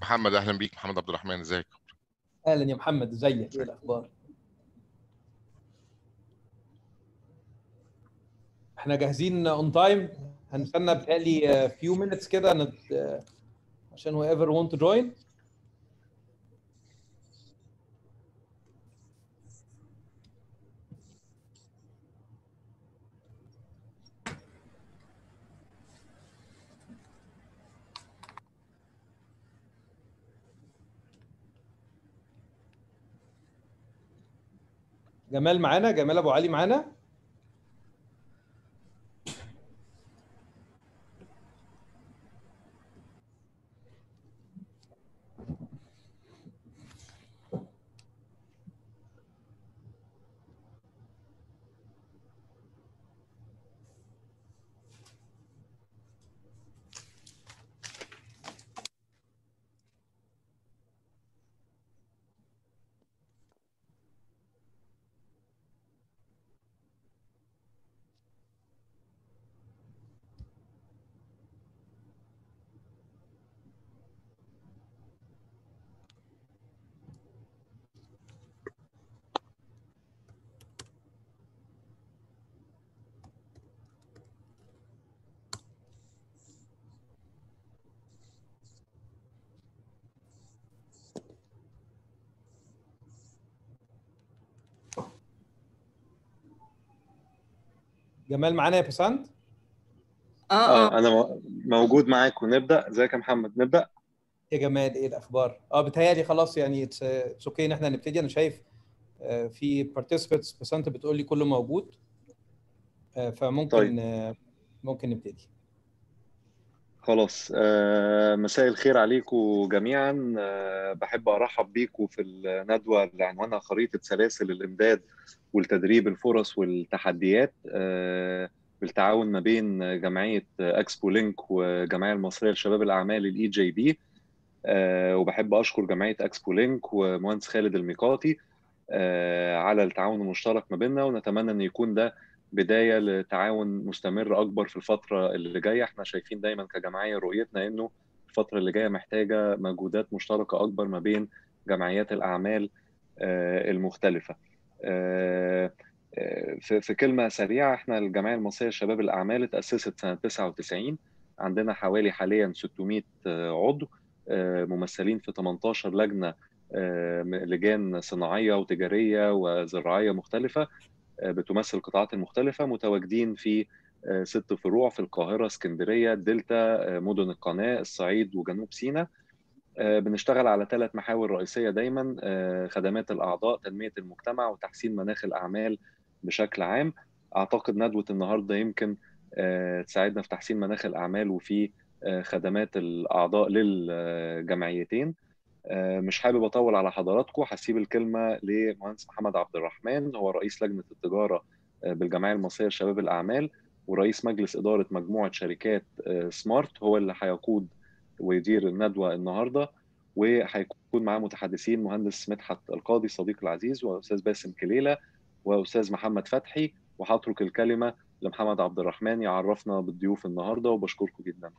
محمد اهلا بيك محمد عبد الرحمن ازيك اهلا يا محمد ازيك ايه الاخبار احنا جاهزين اون تايم هنستنى بقالي فيو minutes كده نت... عشان whoever want to join جمال معانا جمال ابو علي معانا جمال معانا يا بسنت اه اه اه انا مو- موجود معاك ونبدا ازيك يا محمد نبدا يا جمال ايه الاخبار اه بتهيألي خلاص يعني اتس اوكي ان احنا نبتدي انا شايف آه، في بارتيسيبتس بس انت بتقول لي كله موجود آه، فممكن طيب. آه، ممكن نبتدي خلاص آه، مساء الخير عليكم جميعا آه، بحب ارحب بيكم في الندوه اللي عنوانها خريطه سلاسل الامداد والتدريب الفرص والتحديات آه، بالتعاون ما بين جمعيه اكسبو لينك والجمعيه المصريه لشباب الاعمال الاي جي بي وبحب اشكر جمعيه اكسبو لينك ومهندس خالد الميقاتي آه، على التعاون المشترك ما بيننا ونتمنى ان يكون ده بدايه لتعاون مستمر اكبر في الفتره اللي جايه احنا شايفين دايما كجمعيه رؤيتنا انه الفتره اللي جايه محتاجه مجهودات مشتركه اكبر ما بين جمعيات الاعمال آه، المختلفه آه، آه، في في كلمه سريعه احنا الجمعيه المصريه لشباب الاعمال اتاسست سنه 99 عندنا حوالي حاليا 600 عضو آه، ممثلين في 18 لجنه آه، لجان صناعيه وتجاريه وزراعيه مختلفه آه، بتمثل القطاعات المختلفه متواجدين في آه، ست فروع في القاهره اسكندريه الدلتا آه، مدن القناه الصعيد وجنوب سيناء آه، بنشتغل على ثلاث محاور رئيسيه دايما آه، خدمات الاعضاء تنميه المجتمع وتحسين مناخ الاعمال بشكل عام اعتقد ندوه النهارده يمكن آه، تساعدنا في تحسين مناخ الاعمال وفي آه، خدمات الاعضاء للجمعيتين آه، مش حابب اطول على حضراتكم هسيب الكلمه لمهندس محمد عبد الرحمن هو رئيس لجنه التجاره آه، بالجمعيه المصريه لشباب الاعمال ورئيس مجلس اداره مجموعه شركات آه، سمارت هو اللي هيقود ويدير الندوه النهارده وهيكون معاه متحدثين مهندس مدحت القاضي صديقي العزيز واستاذ باسم كليله واستاذ محمد فتحي وهترك الكلمه لمحمد عبد الرحمن يعرفنا بالضيوف النهارده وبشكركم جدا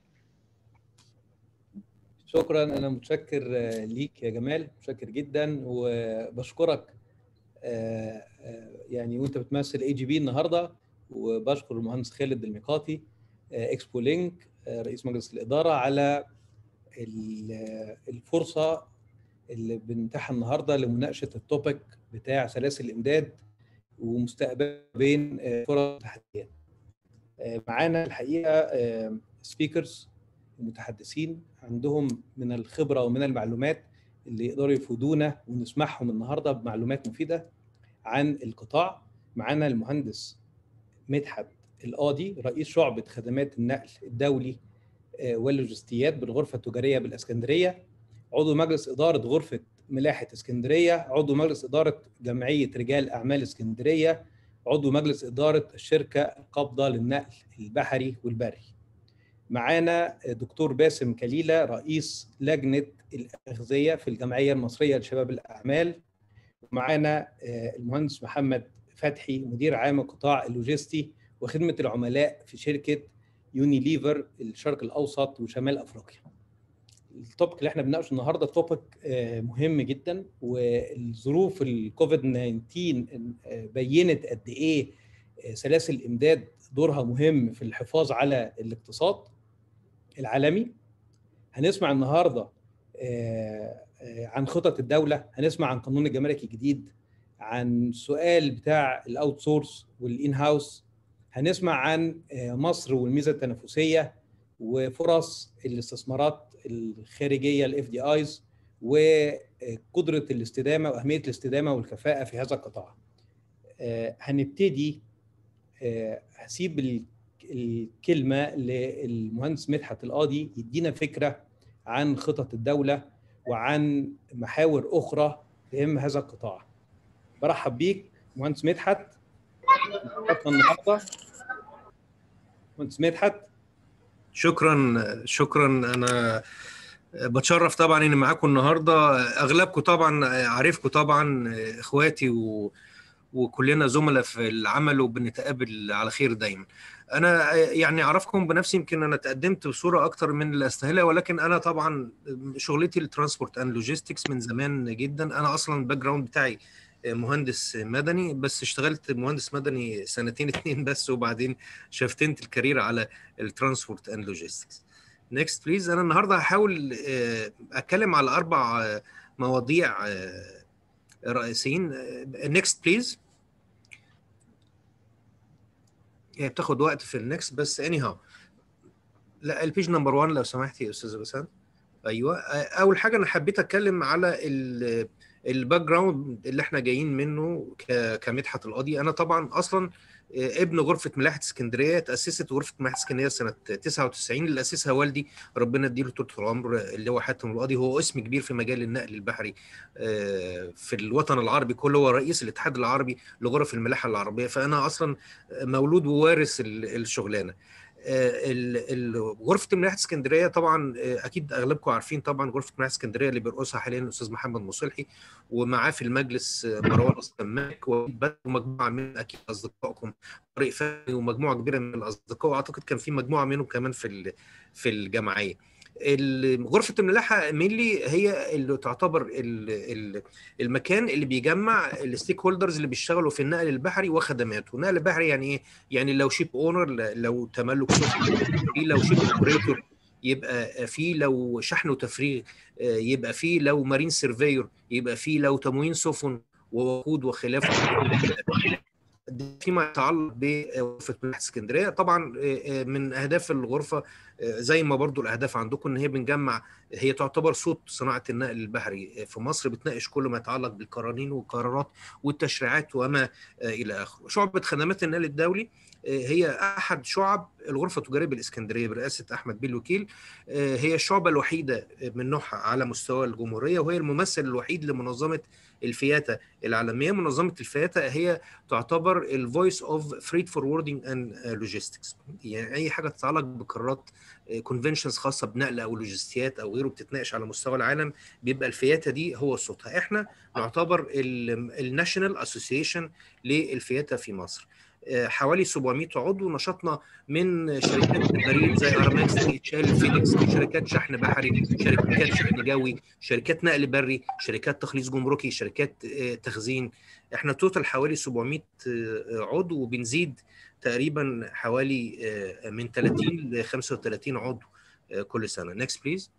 شكرا انا متشكر آه، ليك يا جمال متشكر جدا وبشكرك آه، آه، يعني وانت بتمثل اي جي بي النهارده وبشكر المهندس خالد الميقاتي آه، اكسبو لينك آه، رئيس مجلس الاداره على ال- آه، الفرصه اللي بنتاحها النهارده لمناقشه التوبيك بتاع سلاسل الامداد ومستقبل بين آه، فرص وتحديات. آه، معانا الحقيقه سبيكرز المتحدثين عندهم من الخبره ومن المعلومات اللي يقدروا يفيدونا ونسمعهم النهارده بمعلومات مفيده عن القطاع معانا المهندس مدحت القاضي رئيس شعبة خدمات النقل الدولي آه، واللوجستيات بالغرفة التجارية بالإسكندرية عضو مجلس إدارة غرفة ملاحة اسكندرية عضو مجلس إدارة جمعية رجال أعمال اسكندرية عضو مجلس إدارة الشركة القابضة للنقل البحري والبري معانا دكتور باسم كليلة رئيس لجنة الأغذية في الجمعية المصرية لشباب الأعمال ومعانا آه، المهندس محمد فتحي مدير عام القطاع اللوجستي وخدمة العملاء في شركة يونيليفر الشرق الأوسط وشمال أفريقيا التوبيك اللي احنا بنناقشه النهارده توبيك مهم جدا والظروف الكوفيد 19 بينت قد ايه سلاسل الامداد دورها مهم في الحفاظ على الاقتصاد العالمي هنسمع النهارده عن خطط الدوله هنسمع عن قانون الجمارك الجديد عن سؤال بتاع الاوت سورس والان هاوس هنسمع عن مصر والميزه التنافسيه وفرص الاستثمارات الخارجيه الاف دي ايز وقدره الاستدامه واهميه الاستدامه والكفاءه في هذا القطاع. هنبتدي هسيب الكلمه للمهندس مدحت القاضي يدينا فكره عن خطط الدوله وعن محاور اخرى تهم هذا القطاع. برحب بيك مهندس مدحت النهارده مهندس مدحت شكرا شكرا انا بتشرف طبعا اني معاكم النهارده اغلبكم طبعا عارفكم طبعا اخواتي و... وكلنا زملاء في العمل وبنتقابل على خير دايما انا يعني اعرفكم بنفسي يمكن انا تقدمت بصوره اكتر من اللي استاهلها ولكن انا طبعا شغلتي الترانسبورت اند لوجيستكس من زمان جدا انا اصلا الباك جراوند بتاعي مهندس مدني بس اشتغلت مهندس مدني سنتين اتنين بس وبعدين شفتنت الكارير على الترانسبورت اند لوجيستكس نيكست بليز انا النهارده هحاول اتكلم على اربع مواضيع رئيسيين نيكست بليز هي بتاخد وقت في النكست بس اني هاو لا البيج نمبر 1 لو سمحتي يا استاذه بسام ايوه اول حاجه انا حبيت اتكلم على الباك جراوند اللي احنا جايين منه كمدحت القاضي انا طبعا اصلا ابن غرفه ملاحه اسكندريه تاسست غرفه ملاحه اسكندريه سنه 99 اللي اسسها والدي ربنا يديله طول العمر اللي هو حاتم القاضي هو اسم كبير في مجال النقل البحري في الوطن العربي كله هو رئيس الاتحاد العربي لغرف الملاحه العربيه فانا اصلا مولود ووارث الشغلانه غرفه ملاحه اسكندريه طبعا اكيد اغلبكم عارفين طبعا غرفه ملاحه اسكندريه اللي بيرقصها حاليا الاستاذ محمد مصلحي ومعاه في المجلس مروان السماك ومجموعه من اكيد اصدقائكم طارق فهمي ومجموعه كبيره من الاصدقاء واعتقد كان في مجموعه منهم كمان في في الجمعيه غرفه الملاحه مينلي هي اللي تعتبر المكان اللي بيجمع الستيك هولدرز اللي بيشتغلوا في النقل البحري وخدماته، النقل البحري يعني ايه؟ يعني لو شيب اونر لو تملك في لو شيب اوبريتور يبقى في لو شحن وتفريغ يبقى في لو مارين سيرفيور يبقى في لو تموين سفن ووقود وخلافه فيما يتعلق بغرفه ملاحه اسكندريه طبعا من اهداف الغرفه زي ما برضو الاهداف عندكم ان هي بنجمع هي تعتبر صوت صناعه النقل البحري في مصر بتناقش كل ما يتعلق بالقوانين والقرارات والتشريعات وما الى اخره شعبه خدمات النقل الدولي هي احد شعب الغرفه التجاريه بالاسكندريه برئاسه احمد بيه الوكيل هي الشعبه الوحيده من نوعها على مستوى الجمهوريه وهي الممثل الوحيد لمنظمه الفياتا العالميه منظمه الفياتا هي تعتبر الفويس اوف فريت فوروردنج اند لوجيستكس يعني اي حاجه تتعلق بقرارات كونفنشنز خاصه بنقل او لوجستيات او غيره بتتناقش على مستوى العالم بيبقى الفياتا دي هو صوتها احنا نعتبر الناشونال اسوسيشن للفياتا في مصر حوالي 700 عضو نشاطنا من شركات بريد زي ارماكس تشال فينيكس شركات شحن بحري شركات شحن جوي شركات نقل بري شركات تخليص جمركي شركات تخزين احنا توتال حوالي 700 عضو وبنزيد تقريبا حوالي من 30 ل 35 عضو كل سنه نكست بليز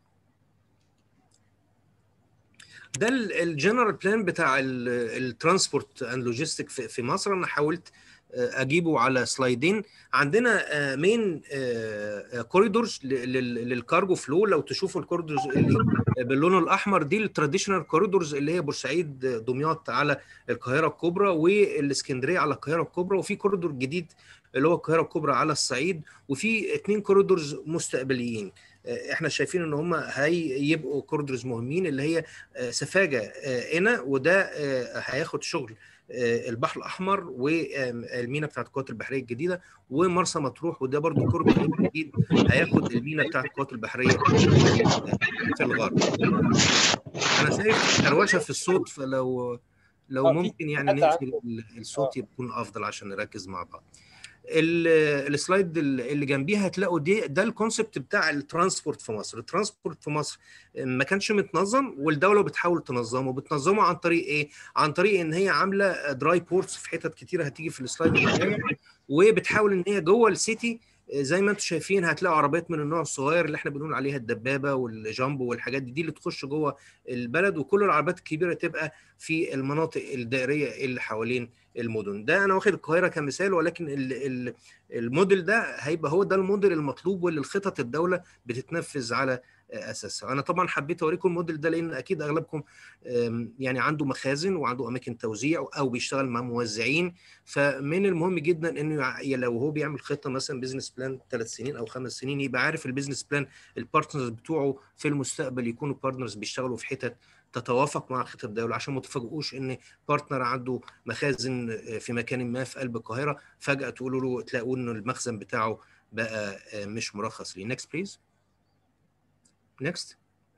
ده الجنرال بلان بتاع الترانسبورت اند لوجيستيك في مصر انا حاولت اجيبه على سلايدين عندنا مين كوريدورز للكارجو فلو لو تشوفوا الكوريدورز باللون الاحمر دي التراديشنال كوريدورز اللي هي بورسعيد دمياط على القاهره الكبرى والاسكندريه على القاهره الكبرى وفي كوريدور جديد اللي هو القاهره الكبرى على الصعيد وفي اثنين كوريدورز مستقبليين احنا شايفين ان هم هيبقوا كوريدورز مهمين اللي هي سفاجه هنا وده هياخد شغل البحر الاحمر والمينا بتاعت القوات البحريه الجديده ومرسى مطروح وده برضو كوريدور جديد هياخد المينا بتاعت القوات البحريه في الغرب انا شايف كروشه في الصوت فلو لو ممكن يعني نقفل الصوت يكون افضل عشان نركز مع بعض ال- السلايد اللي جنبيها هتلاقوا دي ده الكونسبت بتاع الترانسبورت في مصر الترانسبورت في مصر ما كانش متنظم والدوله بتحاول تنظمه بتنظمه عن طريق ايه عن طريق ان هي عامله دراي بورتس في حتت كتيره هتيجي في السلايد اللي جايه وبتحاول ان هي جوه السيتي زي ما انتم شايفين هتلاقوا عربيات من النوع الصغير اللي احنا بنقول عليها الدبابه والجامبو والحاجات دي دي اللي تخش جوه البلد وكل العربيات الكبيره تبقى في المناطق الدائريه اللي حوالين المدن ده انا واخد القاهره كمثال ولكن ال ال الموديل ده هيبقى هو ده الموديل المطلوب واللي الخطط الدوله بتتنفذ على اساسها انا طبعا حبيت اوريكم الموديل ده لان اكيد اغلبكم أم، يعني عنده مخازن وعنده اماكن توزيع او بيشتغل مع موزعين فمن المهم جدا انه يع- لو هو بيعمل خطه مثلا بزنس بلان ثلاث سنين او خمس سنين يبقى عارف البيزنس بلان البارتنرز بتوعه في المستقبل يكونوا بارتنرز بيشتغلوا في حتت تتوافق مع خطط الدوله عشان ما تفاجئوش ان بارتنر عنده مخازن في مكان ما في قلب القاهره فجاه تقولوا له تلاقوا ان المخزن بتاعه بقى مش مرخص ليه next please next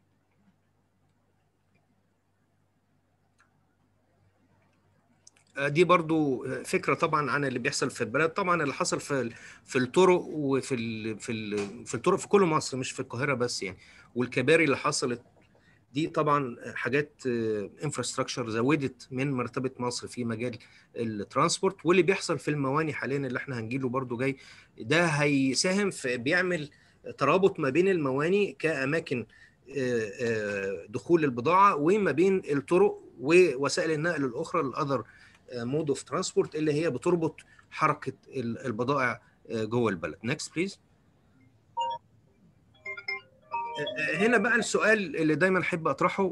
دي برضو فكره طبعا عن اللي بيحصل في البلد طبعا اللي حصل في في الطرق وفي ال في ال في الطرق في كل مصر مش في القاهره بس يعني والكباري اللي حصلت دي طبعا حاجات انفراستراكشر زودت من مرتبه مصر في مجال الترانسبورت واللي بيحصل في المواني حاليا اللي احنا هنجيله برضو جاي ده هيساهم في بيعمل ترابط ما بين المواني كاماكن دخول البضاعه وما بين الطرق ووسائل النقل الاخرى الاذر مود اوف ترانسبورت اللي هي بتربط حركه البضائع جوه البلد نكست بليز هنا بقى السؤال اللي دايما احب اطرحه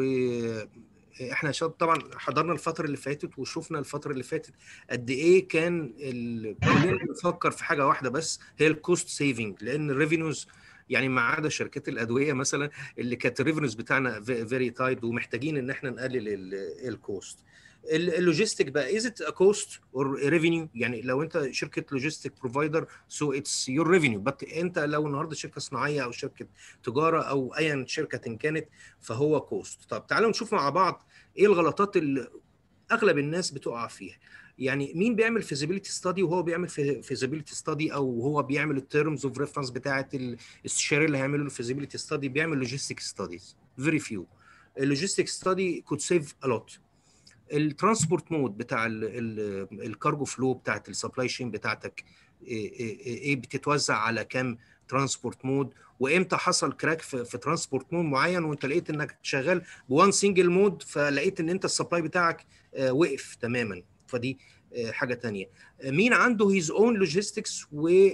واحنا طبعا حضرنا الفتره اللي فاتت وشفنا الفتره اللي فاتت قد ايه كان كلنا بنفكر في حاجه واحده بس هي الكوست سيفنج لان الريفينيوز يعني ما عدا شركات الادويه مثلا اللي كانت الريفينيوز بتاعنا فيري تايد ومحتاجين ان احنا نقلل الكوست اللوجيستيك بقى از ات كوست اور ريفينيو يعني لو انت شركه لوجيستيك بروفايدر سو اتس يور ريفينيو بس انت لو النهارده شركه صناعيه او شركه تجاره او ايا شركه كانت فهو كوست طب تعالوا نشوف مع بعض ايه الغلطات اللي اغلب الناس بتقع فيها يعني مين بيعمل فيزيبيليتي ستادي وهو بيعمل فيزيبيليتي ستادي او هو بيعمل التيرمز اوف ريفرنس بتاعه الاستشاري اللي هيعملوا الفيزيبيليتي ستادي بيعمل لوجيستيك ستاديز فيري فيو اللوجيستيك ستادي كود سيف ا لوت الترانسبورت مود بتاع الكارجو فلو بتاعت السبلاي شين بتاعتك ايه بتتوزع على كام ترانسبورت مود وامتى حصل كراك في, في ترانسبورت مود معين وانت لقيت انك شغال بوان سنجل مود فلقيت ان انت السبلاي بتاعك وقف تماما فدي حاجه تانية مين عنده هيز اون لوجيستكس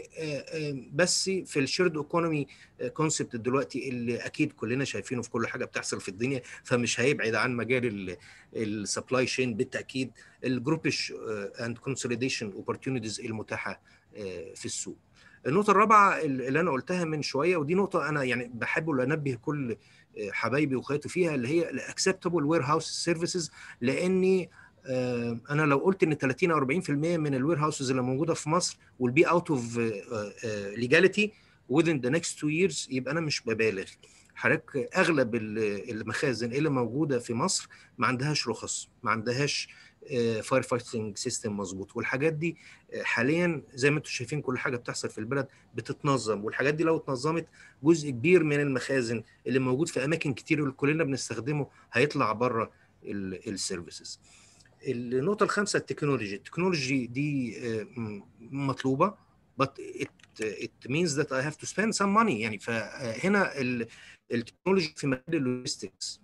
وبس في الشيرد ايكونومي كونسبت دلوقتي اللي اكيد كلنا شايفينه في كل حاجه بتحصل في الدنيا فمش هيبعد عن مجال السبلاي شين بالتاكيد الجروبش اند كونسوليديشن اوبورتيونيتيز المتاحه في السوق النقطة الرابعة اللي أنا قلتها من شوية ودي نقطة أنا يعني بحب أنبه كل حبايبي وأخواتي فيها اللي هي الأكسبتابل وير هاوس سيرفيسز لأني انا لو قلت ان 30 او 40% من الوير هاوسز اللي موجوده في مصر will be out of legality within the next two years يبقى انا مش ببالغ حضرتك اغلب المخازن اللي موجوده في مصر ما عندهاش رخص ما عندهاش فاير فايتنج سيستم مظبوط والحاجات دي حاليا زي ما انتم شايفين كل حاجه بتحصل في البلد بتتنظم والحاجات دي لو اتنظمت جزء كبير من المخازن اللي موجود في اماكن كتير اللي كلنا بنستخدمه هيطلع بره السيرفيسز النقطة الخامسة التكنولوجي التكنولوجي دي مطلوبة but it, it means that I have to spend some money يعني فهنا التكنولوجي في مجال اللوجيستكس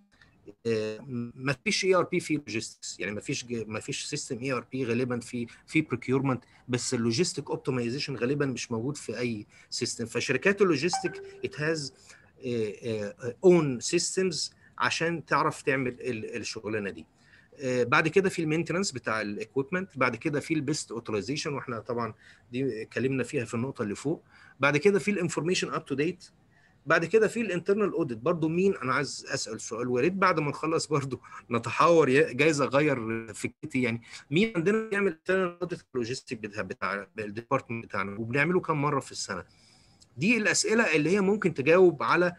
ما فيش اي ار بي في لوجيستكس يعني ما فيش ما فيش سيستم اي ار بي غالبا في في بروكيورمنت بس اللوجيستيك اوبتمايزيشن غالبا مش موجود في اي سيستم فشركات اللوجيستيك ات هاز اون سيستمز عشان تعرف تعمل الشغلانه دي بعد كده في المينتنس بتاع الاكويبمنت بعد كده في البيست اوتورايزيشن واحنا طبعا دي اتكلمنا فيها في النقطه اللي فوق بعد كده في الانفورميشن اب تو ديت بعد كده في الانترنال اوديت برضو مين انا عايز اسال سؤال ويا ريت بعد ما نخلص برضو نتحاور جايز اغير فكرتي يعني مين عندنا بيعمل انترنال اوديت اللوجيستيك بتاع بتاع الديبارتمنت بتاعنا وبنعمله كم مره في السنه دي الاسئله اللي هي ممكن تجاوب على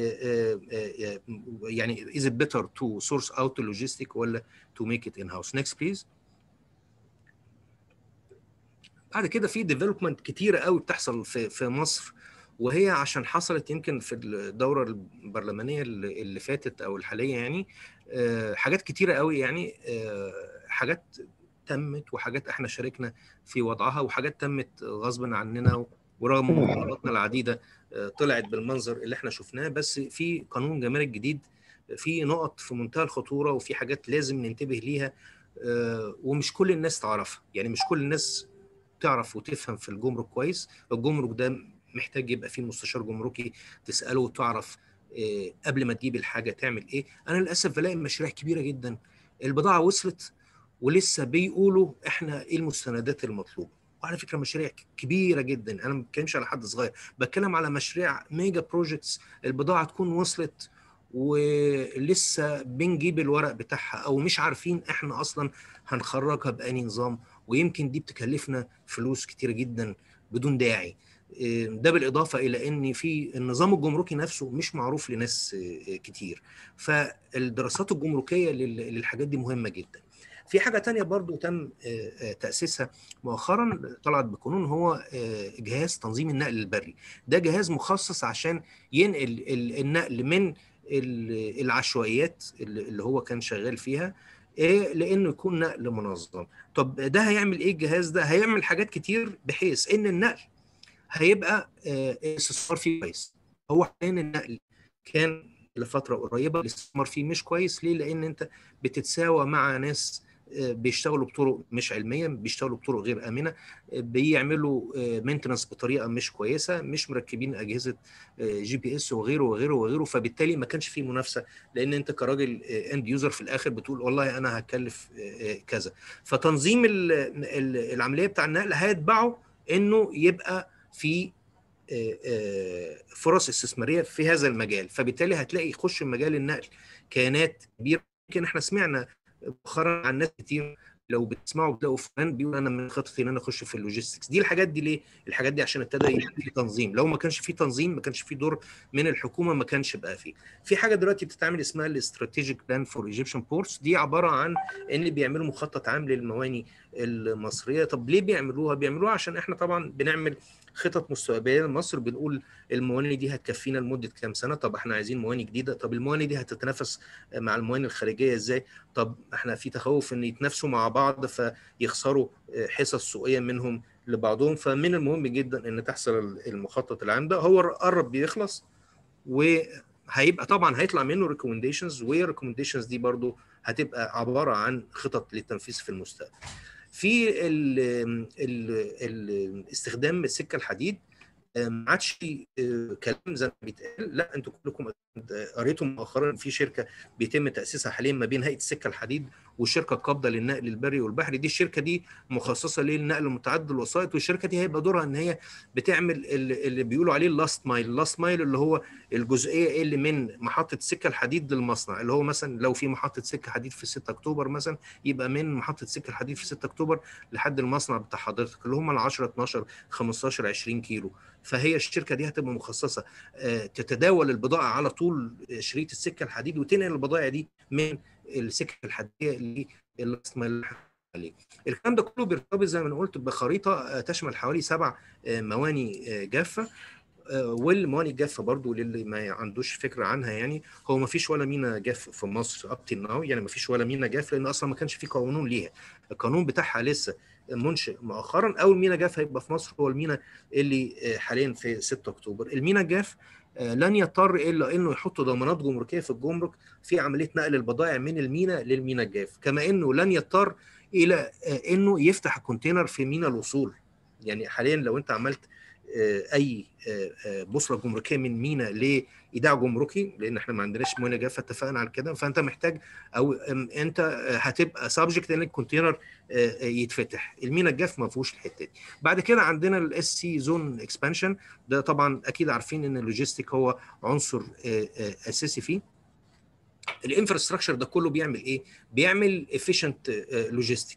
يعني is it better to source out the logistic ولا to make it in house next please بعد كده في ديفلوبمنت كتيره قوي بتحصل في في مصر وهي عشان حصلت يمكن في الدوره البرلمانيه اللي اللي فاتت او الحاليه يعني آه، حاجات كتيره قوي يعني آه، حاجات تمت وحاجات احنا شاركنا في وضعها وحاجات تمت غصبا عننا ورغم مطالباتنا العديده آه، طلعت بالمنظر اللي احنا شفناه بس في قانون جمارك جديد في نقط في منتهى الخطوره وفي حاجات لازم ننتبه ليها آه، ومش كل الناس تعرفها يعني مش كل الناس تعرف وتفهم في الجمرك كويس الجمرك ده محتاج يبقى فيه مستشار جمركي تساله وتعرف آه، قبل ما تجيب الحاجه تعمل ايه انا للاسف بلاقي مشاريع كبيره جدا البضاعه وصلت ولسه بيقولوا احنا ايه المستندات المطلوبه وعلى فكره مشاريع كبيره جدا انا ما بتكلمش على حد صغير بتكلم على مشاريع ميجا بروجكتس البضاعه تكون وصلت ولسه بنجيب الورق بتاعها او مش عارفين احنا اصلا هنخرجها بأني نظام ويمكن دي بتكلفنا فلوس كتيره جدا بدون داعي إيه، ده بالاضافه الى ان في النظام الجمركي نفسه مش معروف لناس إيه، كتير فالدراسات الجمركيه لل- للحاجات دي مهمه جدا في حاجه تانية برضو تم آه، آه، تاسيسها مؤخرا طلعت بقانون هو آه، جهاز تنظيم النقل البري ده جهاز مخصص عشان ينقل ال- النقل من ال- العشوائيات اللي اللي هو كان شغال فيها إيه لانه يكون نقل منظم طب ده هيعمل ايه الجهاز ده هيعمل حاجات كتير بحيث ان النقل هيبقى آه، الاستثمار فيه كويس هو حاليا النقل كان لفتره قريبه الاستثمار فيه مش كويس ليه لان انت بتتساوى مع ناس آه، بيشتغلوا بطرق مش علميه بيشتغلوا بطرق غير امنه آه، بيعملوا مينتنس بطريقه مش كويسه مش مركبين اجهزه جي بي اس وغيره وغيره وغيره فبالتالي ما كانش فيه منافسه لان انت كراجل اند يوزر في الاخر بتقول والله انا هكلف آه، آه، كذا فتنظيم ال- ال- العمليه بتاع النقل هيتبعه انه يبقى في آه، آه، فرص استثماريه في هذا المجال فبالتالي هتلاقي يخش مجال النقل كيانات كبيره يمكن احنا سمعنا مؤخرا عن ناس كتير لو بتسمعوا بتلاقوا فلان بيقول انا من خطتي ان انا اخش في اللوجيستكس دي الحاجات دي ليه الحاجات دي عشان ابتدى يبقى في تنظيم لو ما كانش في تنظيم ما كانش في دور من الحكومه ما كانش بقى فيه في حاجه دلوقتي بتتعمل اسمها الاستراتيجيك بلان فور ايجيبشن بورتس دي عباره عن ان بيعملوا مخطط عام للمواني المصريه طب ليه بيعملوها بيعملوها عشان احنا طبعا بنعمل خطط مستقبليه لمصر بنقول المواني دي هتكفينا لمده كام سنه طب احنا عايزين مواني جديده طب المواني دي هتتنافس مع المواني الخارجيه ازاي طب احنا في تخوف ان يتنافسوا مع بعض فيخسروا حصص سوقيه منهم لبعضهم فمن المهم جدا ان تحصل المخطط العام ده هو قرب بيخلص وهيبقى طبعا هيطلع منه ريكومنديشنز والريكومنديشنز دي برضو هتبقى عباره عن خطط للتنفيذ في المستقبل في ال ال ال استخدام السكه الحديد ما عادش كلام زي ما بيتقال لا انتوا كلكم قريتوا مؤخرا في شركه بيتم تاسيسها حاليا ما بين هيئه السكه الحديد والشركه القابضه للنقل البري والبحري دي الشركه دي مخصصه للنقل متعدد الوسائط والشركه دي هيبقى دورها ان هي بتعمل اللي بيقولوا عليه اللاست مايل اللاست مايل اللي هو الجزئيه اللي من محطه السكه الحديد للمصنع اللي هو مثلا لو في محطه سكه حديد في 6 اكتوبر مثلا يبقى من محطه سكه الحديد في 6 اكتوبر لحد المصنع بتاع حضرتك اللي هم ال 10 12 15 20 كيلو فهي الشركه دي هتبقى مخصصه تتداول البضائع على طول شريط السكه الحديد وتنقل البضائع دي من السكه الحديديه للاستثمار عليه. الكلام ده كله بيرتبط زي ما انا قلت بخريطه تشمل حوالي سبع مواني جافه والمواني الجافه برضو للي ما عندوش فكره عنها يعني هو ما فيش ولا مينا جاف في مصر اب ناو يعني ما فيش ولا مينا جاف لان اصلا ما كانش في قانون ليها القانون بتاعها لسه منشئ مؤخرا اول مينا جاف هيبقى في مصر هو المينا اللي حاليا في 6 اكتوبر المينا جاف لن يضطر الا انه يحط ضمانات جمركيه في الجمرك في عمليه نقل البضائع من المينا للمينا الجاف كما انه لن يضطر الى انه يفتح الكونتينر في مينا الوصول يعني حاليا لو انت عملت اي بوصله جمركيه من مينا لايداع جمركي لان احنا ما عندناش مينا جافه اتفقنا على كده فانت محتاج او انت هتبقى سبجكت ان الكونتينر يتفتح المينا الجاف ما فيهوش الحته دي بعد كده عندنا الاس سي زون اكسبانشن ده طبعا اكيد عارفين ان اللوجيستيك هو عنصر اساسي فيه الانفراستراكشر ده كله بيعمل ايه؟ بيعمل efficient لوجيستكس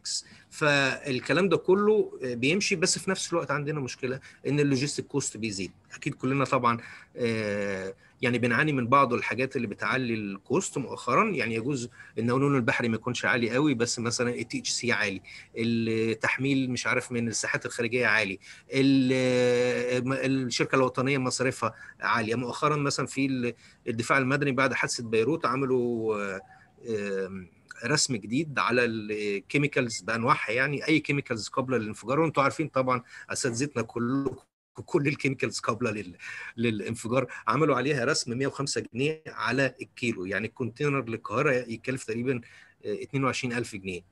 فالكلام ده كله بيمشي بس في نفس الوقت عندنا مشكله ان اللوجيستيك كوست بيزيد اكيد كلنا طبعا آه، يعني بنعاني من بعض الحاجات اللي بتعلي الكوست مؤخرا يعني يجوز ان اللون البحري ما يكونش عالي قوي بس مثلا التي اتش سي عالي التحميل مش عارف من الساحات الخارجيه عالي ال- الشركه الوطنيه مصاريفها عاليه مؤخرا مثلا في ال- الدفاع المدني بعد حادثه بيروت عملوا آه، آم، رسم جديد على الكيميكالز بانواعها يعني اي كيميكالز قابله للانفجار وانتم عارفين طبعا اساتذتنا كل كل الكيميكالز قابله لل... للانفجار عملوا عليها رسم 105 جنيه على الكيلو يعني الكونتينر للقاهره يكلف تقريبا آه، 22000 جنيه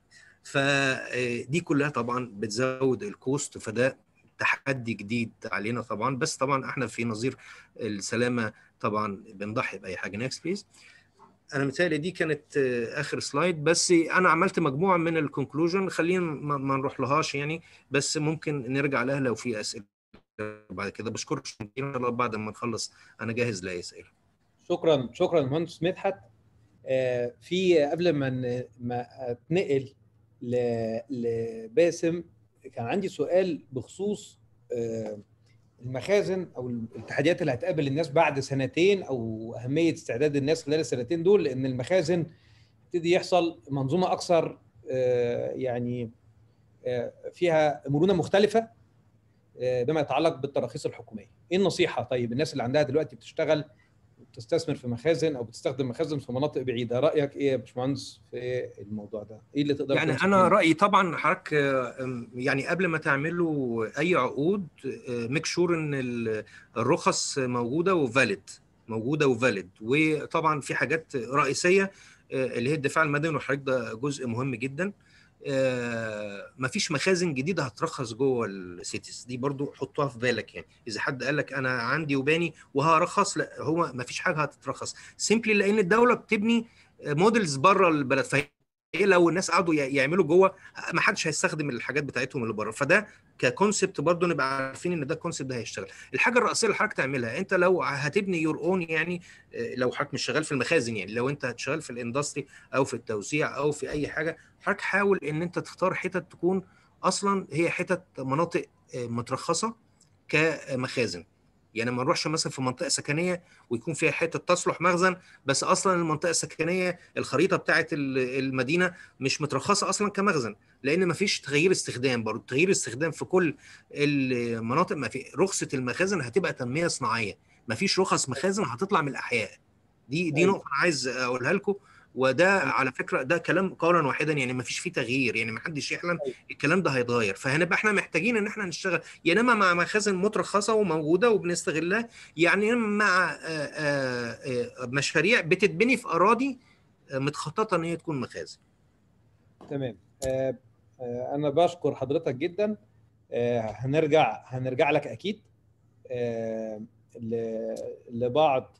فدي كلها طبعا بتزود الكوست فده تحدي جديد علينا طبعا بس طبعا احنا في نظير السلامه طبعا بنضحي باي حاجه نكست بليز انا متهيألي دي كانت آه، اخر سلايد بس انا عملت مجموعه من الكونكلوجن خلينا ما ما نروح لهاش يعني بس ممكن نرجع لها لو في اسئله بعد كده بشكرك شكراً ان شاء الله بعد ما نخلص انا جاهز لاي اسئله شكرا شكرا مهندس مدحت آه، في قبل ما ن- ما اتنقل ل- لباسم كان عندي سؤال بخصوص آه، المخازن او التحديات اللي هتقابل الناس بعد سنتين او اهميه استعداد الناس خلال السنتين دول لان المخازن يبتدي يحصل منظومه اكثر آه، يعني آه، فيها مرونه مختلفه آه، بما يتعلق بالتراخيص الحكوميه. ايه النصيحه طيب الناس اللي عندها دلوقتي بتشتغل بتستثمر في مخازن او بتستخدم مخازن في مناطق بعيده رايك ايه يا باشمهندس في الموضوع ده ايه اللي تقدر يعني تنصح انا بيه؟ رايي طبعا حضرتك آه، أم، يعني قبل ما تعملوا اي عقود ميك شور ان ال- الرخص موجوده وفاليد موجوده وفاليد وطبعا في حاجات رئيسيه آه، اللي هي الدفاع المدني وحضرتك ده جزء مهم جدا آه، مفيش مخازن جديده هترخص جوه السيتيز دي برضو حطوها في بالك يعني اذا حد قال لك انا عندي وباني وهرخص لا هو مفيش حاجه هتترخص سيمبلي لان الدوله بتبني موديلز بره البلد فهي ايه لو الناس قعدوا ي- يعملوا جوه ما حدش هيستخدم الحاجات بتاعتهم اللي بره فده ككونسبت برضه نبقى عارفين ان ده الكونسبت ده هيشتغل الحاجه الرئيسيه اللي حضرتك تعملها انت لو هتبني يور اون يعني آه، لو حضرتك مش شغال في المخازن يعني لو انت هتشتغل في الاندستري او في التوزيع او في اي حاجه حضرتك حاول ان انت تختار حتت تكون اصلا هي حتت مناطق آه، مترخصه كمخازن يعني ما نروحش مثلا في منطقه سكنيه ويكون فيها حته تصلح مخزن بس اصلا المنطقه السكنيه الخريطه بتاعت ال- المدينه مش مترخصه اصلا كمخزن لان ما فيش تغيير استخدام برضه تغيير استخدام في كل المناطق ما في رخصه المخازن هتبقى تنميه صناعيه ما فيش رخص مخازن هتطلع من الاحياء دي دي أيوة. نقطه انا عايز اقولها لكم وده على فكره ده كلام قولا واحدا يعني ما فيش فيه تغيير يعني ما حدش يحلم الكلام ده هيتغير فهنبقى احنا محتاجين ان احنا نشتغل يا اما مع مخازن مترخصه وموجوده وبنستغلها يعني مع آه، آه، آه، مشاريع بتتبني في اراضي آه، متخططه ان هي تكون مخازن تمام آه، آه، انا بشكر حضرتك جدا آه، هنرجع هنرجع لك اكيد آه، ل- لبعض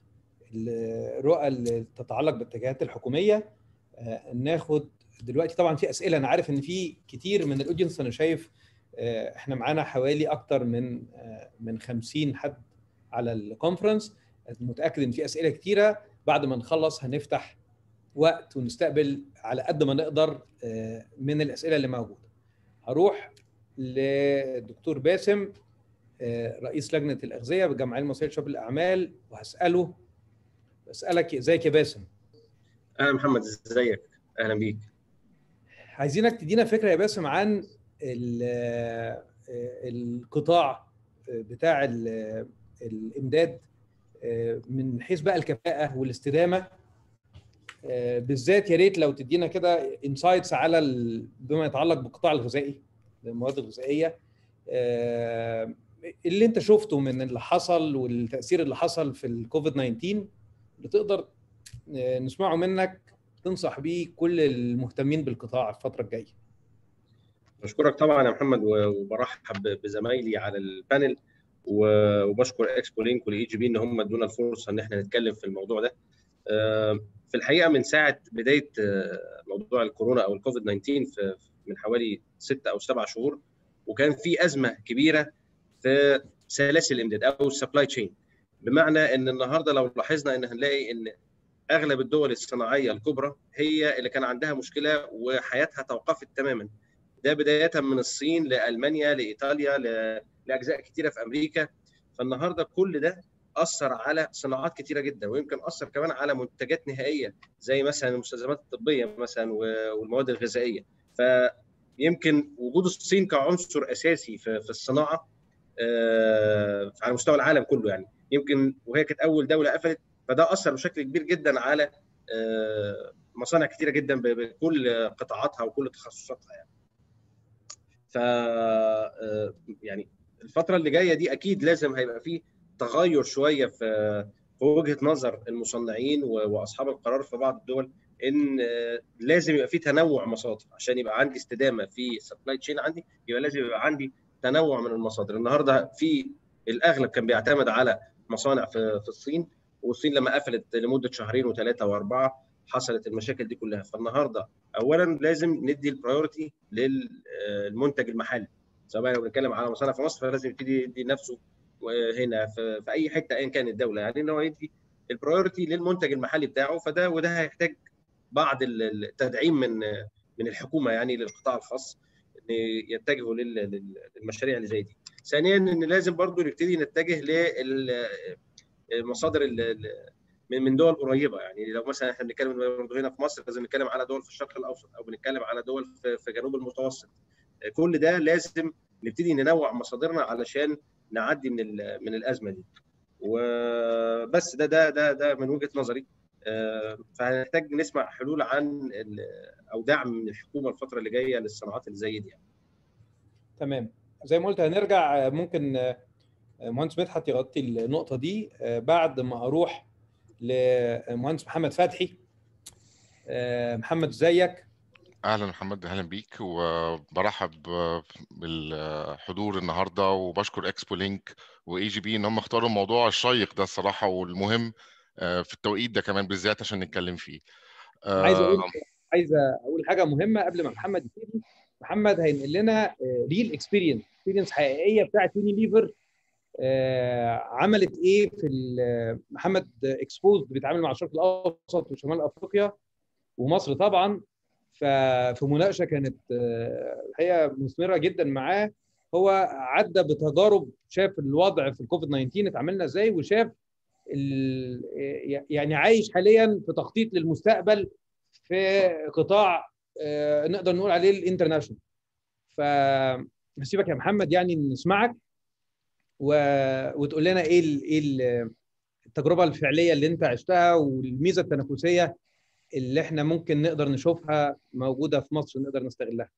الرؤى اللي تتعلق بالاتجاهات الحكوميه آه، ناخد دلوقتي طبعا في اسئله انا عارف ان في كتير من الاودينس انا شايف آه، احنا معانا حوالي اكتر من آه، من 50 حد على الكونفرنس متاكد ان في اسئله كتيره بعد ما نخلص هنفتح وقت ونستقبل على قد ما نقدر آه، من الاسئله اللي موجوده هروح للدكتور باسم آه، رئيس لجنه الاغذيه بالجمعيه المصريه لشباب الاعمال وهساله بسالك ازيك يا باسم اهلا محمد ازيك اهلا بيك عايزينك تدينا فكره يا باسم عن ال- آه، القطاع بتاع ال- الامداد آه، من حيث بقى الكفاءه والاستدامه آه، بالذات يا ريت لو تدينا كده انسايتس على ال- بما يتعلق بالقطاع الغذائي المواد الغذائيه آه، اللي انت شفته من اللي حصل والتاثير اللي حصل في الكوفيد 19 اللي تقدر آه، نسمعه منك تنصح بيه كل المهتمين بالقطاع الفتره الجايه بشكرك طبعا يا محمد و- وبرحب بزمايلي على البانل و- وبشكر اكسبو لينك والاي جي بي ان هم ادونا الفرصه ان احنا نتكلم في الموضوع ده آه، في الحقيقه من ساعه بدايه آه، موضوع الكورونا او الكوفيد 19 في من حوالي ستة او سبع شهور وكان في ازمه كبيره في سلاسل الامداد او السبلاي تشين بمعنى ان النهارده لو لاحظنا ان هنلاقي ان اغلب الدول الصناعيه الكبرى هي اللي كان عندها مشكله وحياتها توقفت تماما ده بدايه من الصين لالمانيا لايطاليا ل- لاجزاء كتيره في امريكا فالنهارده كل ده اثر على صناعات كتيره جدا ويمكن اثر كمان على منتجات نهائيه زي مثلا المستلزمات الطبيه مثلا و- والمواد الغذائيه فيمكن وجود الصين كعنصر اساسي في في الصناعه آه، على مستوى العالم كله يعني يمكن وهي كانت اول دوله قفلت فده اثر بشكل كبير جدا على آه، مصانع كتيره جدا ب- بكل قطاعاتها وكل تخصصاتها يعني ف آه، يعني الفتره اللي جايه دي اكيد لازم هيبقى فيه تغير شويه في في وجهه نظر المصنعين و- واصحاب القرار في بعض الدول ان آه، لازم يبقى فيه تنوع مصادر عشان يبقى عندي استدامه في سبلاي تشين عندي يبقى لازم يبقى عندي تنوع من المصادر النهارده في الاغلب كان بيعتمد على مصانع في في الصين والصين لما قفلت لمده شهرين وثلاثه واربعه حصلت المشاكل دي كلها فالنهارده اولا لازم ندي البرايورتي للمنتج المحلي سواء لو بنتكلم على مصانع في مصر فلازم يبتدي يدي نفسه هنا في, في اي حته ايا كانت الدوله يعني ان هو يدي البرايورتي للمنتج المحلي بتاعه فده وده هيحتاج بعض التدعيم من من الحكومه يعني للقطاع الخاص ان يتجهوا لل- لل- للمشاريع اللي زي دي. ثانيا ان لازم برضو نبتدي نتجه للمصادر من من دول قريبه يعني لو مثلا احنا بنتكلم برضو هنا في مصر لازم نتكلم على دول في الشرق الاوسط او بنتكلم على دول في في جنوب المتوسط. كل ده لازم نبتدي ننوع مصادرنا علشان نعدي من ال- من الازمه دي. وبس ده ده ده ده من وجهه نظري آه، فهنحتاج نسمع حلول عن ال- او دعم من الحكومه الفتره اللي جايه للصناعات اللي زي دي يعني. تمام زي ما قلت هنرجع آه، ممكن آه، مهندس مدحت يغطي النقطه دي آه، بعد ما اروح لمهندس محمد فتحي آه، محمد ازيك اهلا محمد اهلا بيك وبرحب بالحضور النهارده وبشكر اكسبو لينك واي جي بي ان هم اختاروا الموضوع الشيق ده الصراحه والمهم آه، في التوقيت ده كمان بالذات عشان نتكلم فيه عايز اقول آه، عايز اقول حاجه مهمه قبل ما محمد يبتدي محمد هينقل لنا ريل اكسبيرينس اكسبيرينس حقيقيه بتاعت يونيليفر آه، عملت ايه في ال- محمد اكسبوز بيتعامل مع الشرق الاوسط وشمال افريقيا ومصر طبعا ففي مناقشه كانت آه، الحقيقه مثمره جدا معاه هو عدى بتجارب شاف الوضع في الكوفيد 19 اتعاملنا ازاي وشاف ال- يعني عايش حاليا في تخطيط للمستقبل في قطاع آه، نقدر نقول عليه الانترناشونال فهسيبك يا محمد يعني نسمعك و... وتقول لنا ايه ال... ايه ال- التجربه الفعليه اللي انت عشتها والميزه التنافسيه اللي احنا ممكن نقدر نشوفها موجوده في مصر نقدر نستغلها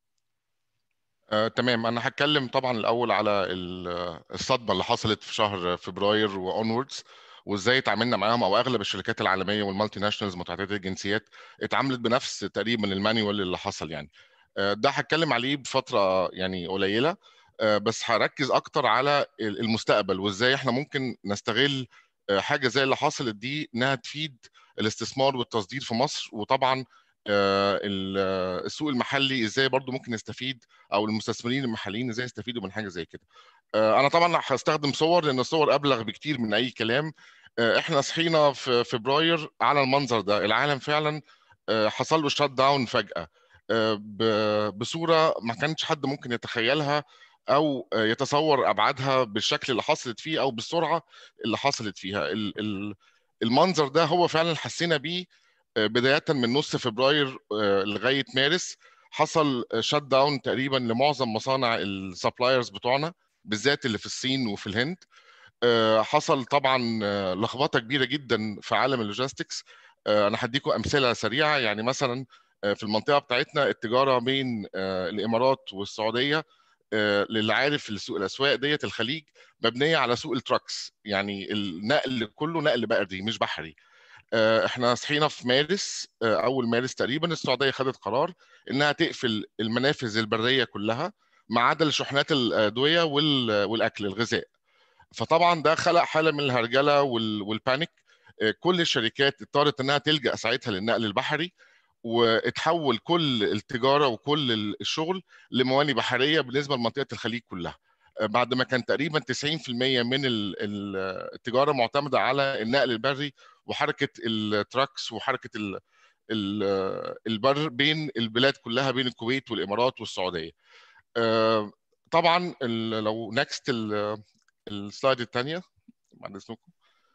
آه، تمام انا هتكلم طبعا الاول على ال- الصدمه اللي حصلت في شهر فبراير واونوردز وازاي اتعاملنا معاهم او اغلب الشركات العالميه والمالتي ناشونالز متعدده الجنسيات اتعاملت بنفس تقريبا المانيوال اللي حصل يعني آه، ده هتكلم عليه بفتره يعني قليله آه، بس هركز اكتر على ال- المستقبل وازاي احنا ممكن نستغل آه، حاجه زي اللي حصلت دي انها تفيد الاستثمار والتصدير في مصر وطبعا آه، ال- آه، السوق المحلي ازاي برضو ممكن نستفيد او المستثمرين المحليين ازاي يستفيدوا من حاجه زي كده آه، انا طبعا هستخدم صور لان الصور ابلغ بكتير من اي كلام آه، احنا صحينا في فبراير على المنظر ده العالم فعلا آه، حصل له شات داون فجاه آه، ب- بصوره ما كانش حد ممكن يتخيلها او آه، يتصور ابعادها بالشكل اللي حصلت فيه او بالسرعه اللي حصلت فيها ال- ال- المنظر ده هو فعلا حسينا بيه آه، بدايه من نص فبراير آه، لغايه مارس حصل شات داون تقريبا لمعظم مصانع السبلايرز بتوعنا بالذات اللي في الصين وفي الهند آه، حصل طبعا آه، لخبطه كبيره جدا في عالم اللوجيستكس آه، انا هديكم امثله سريعه يعني مثلا آه، في المنطقه بتاعتنا التجاره بين آه، الامارات والسعوديه آه، للي عارف السوق الاسواق ديت الخليج مبنيه على سوق التراكس يعني النقل كله نقل بري مش بحري آه، احنا صحينا في مارس آه، اول مارس تقريبا السعوديه خدت قرار انها تقفل المنافذ البريه كلها ما عدا الشحنات الادويه وال- والاكل الغذاء فطبعا ده خلق حاله من الهرجله وال- والبانيك آه، كل الشركات اضطرت انها تلجا ساعتها للنقل البحري واتحول كل التجاره وكل ال- الشغل لمواني بحريه بالنسبه لمنطقه الخليج كلها آه، بعد ما كان تقريبا 90% من ال- ال- التجاره معتمده على النقل البري وحركه التراكس وحركه ال- البر بين البلاد كلها بين الكويت والامارات والسعوديه طبعا لو نكست السلايد الثانيه بعد اذنكم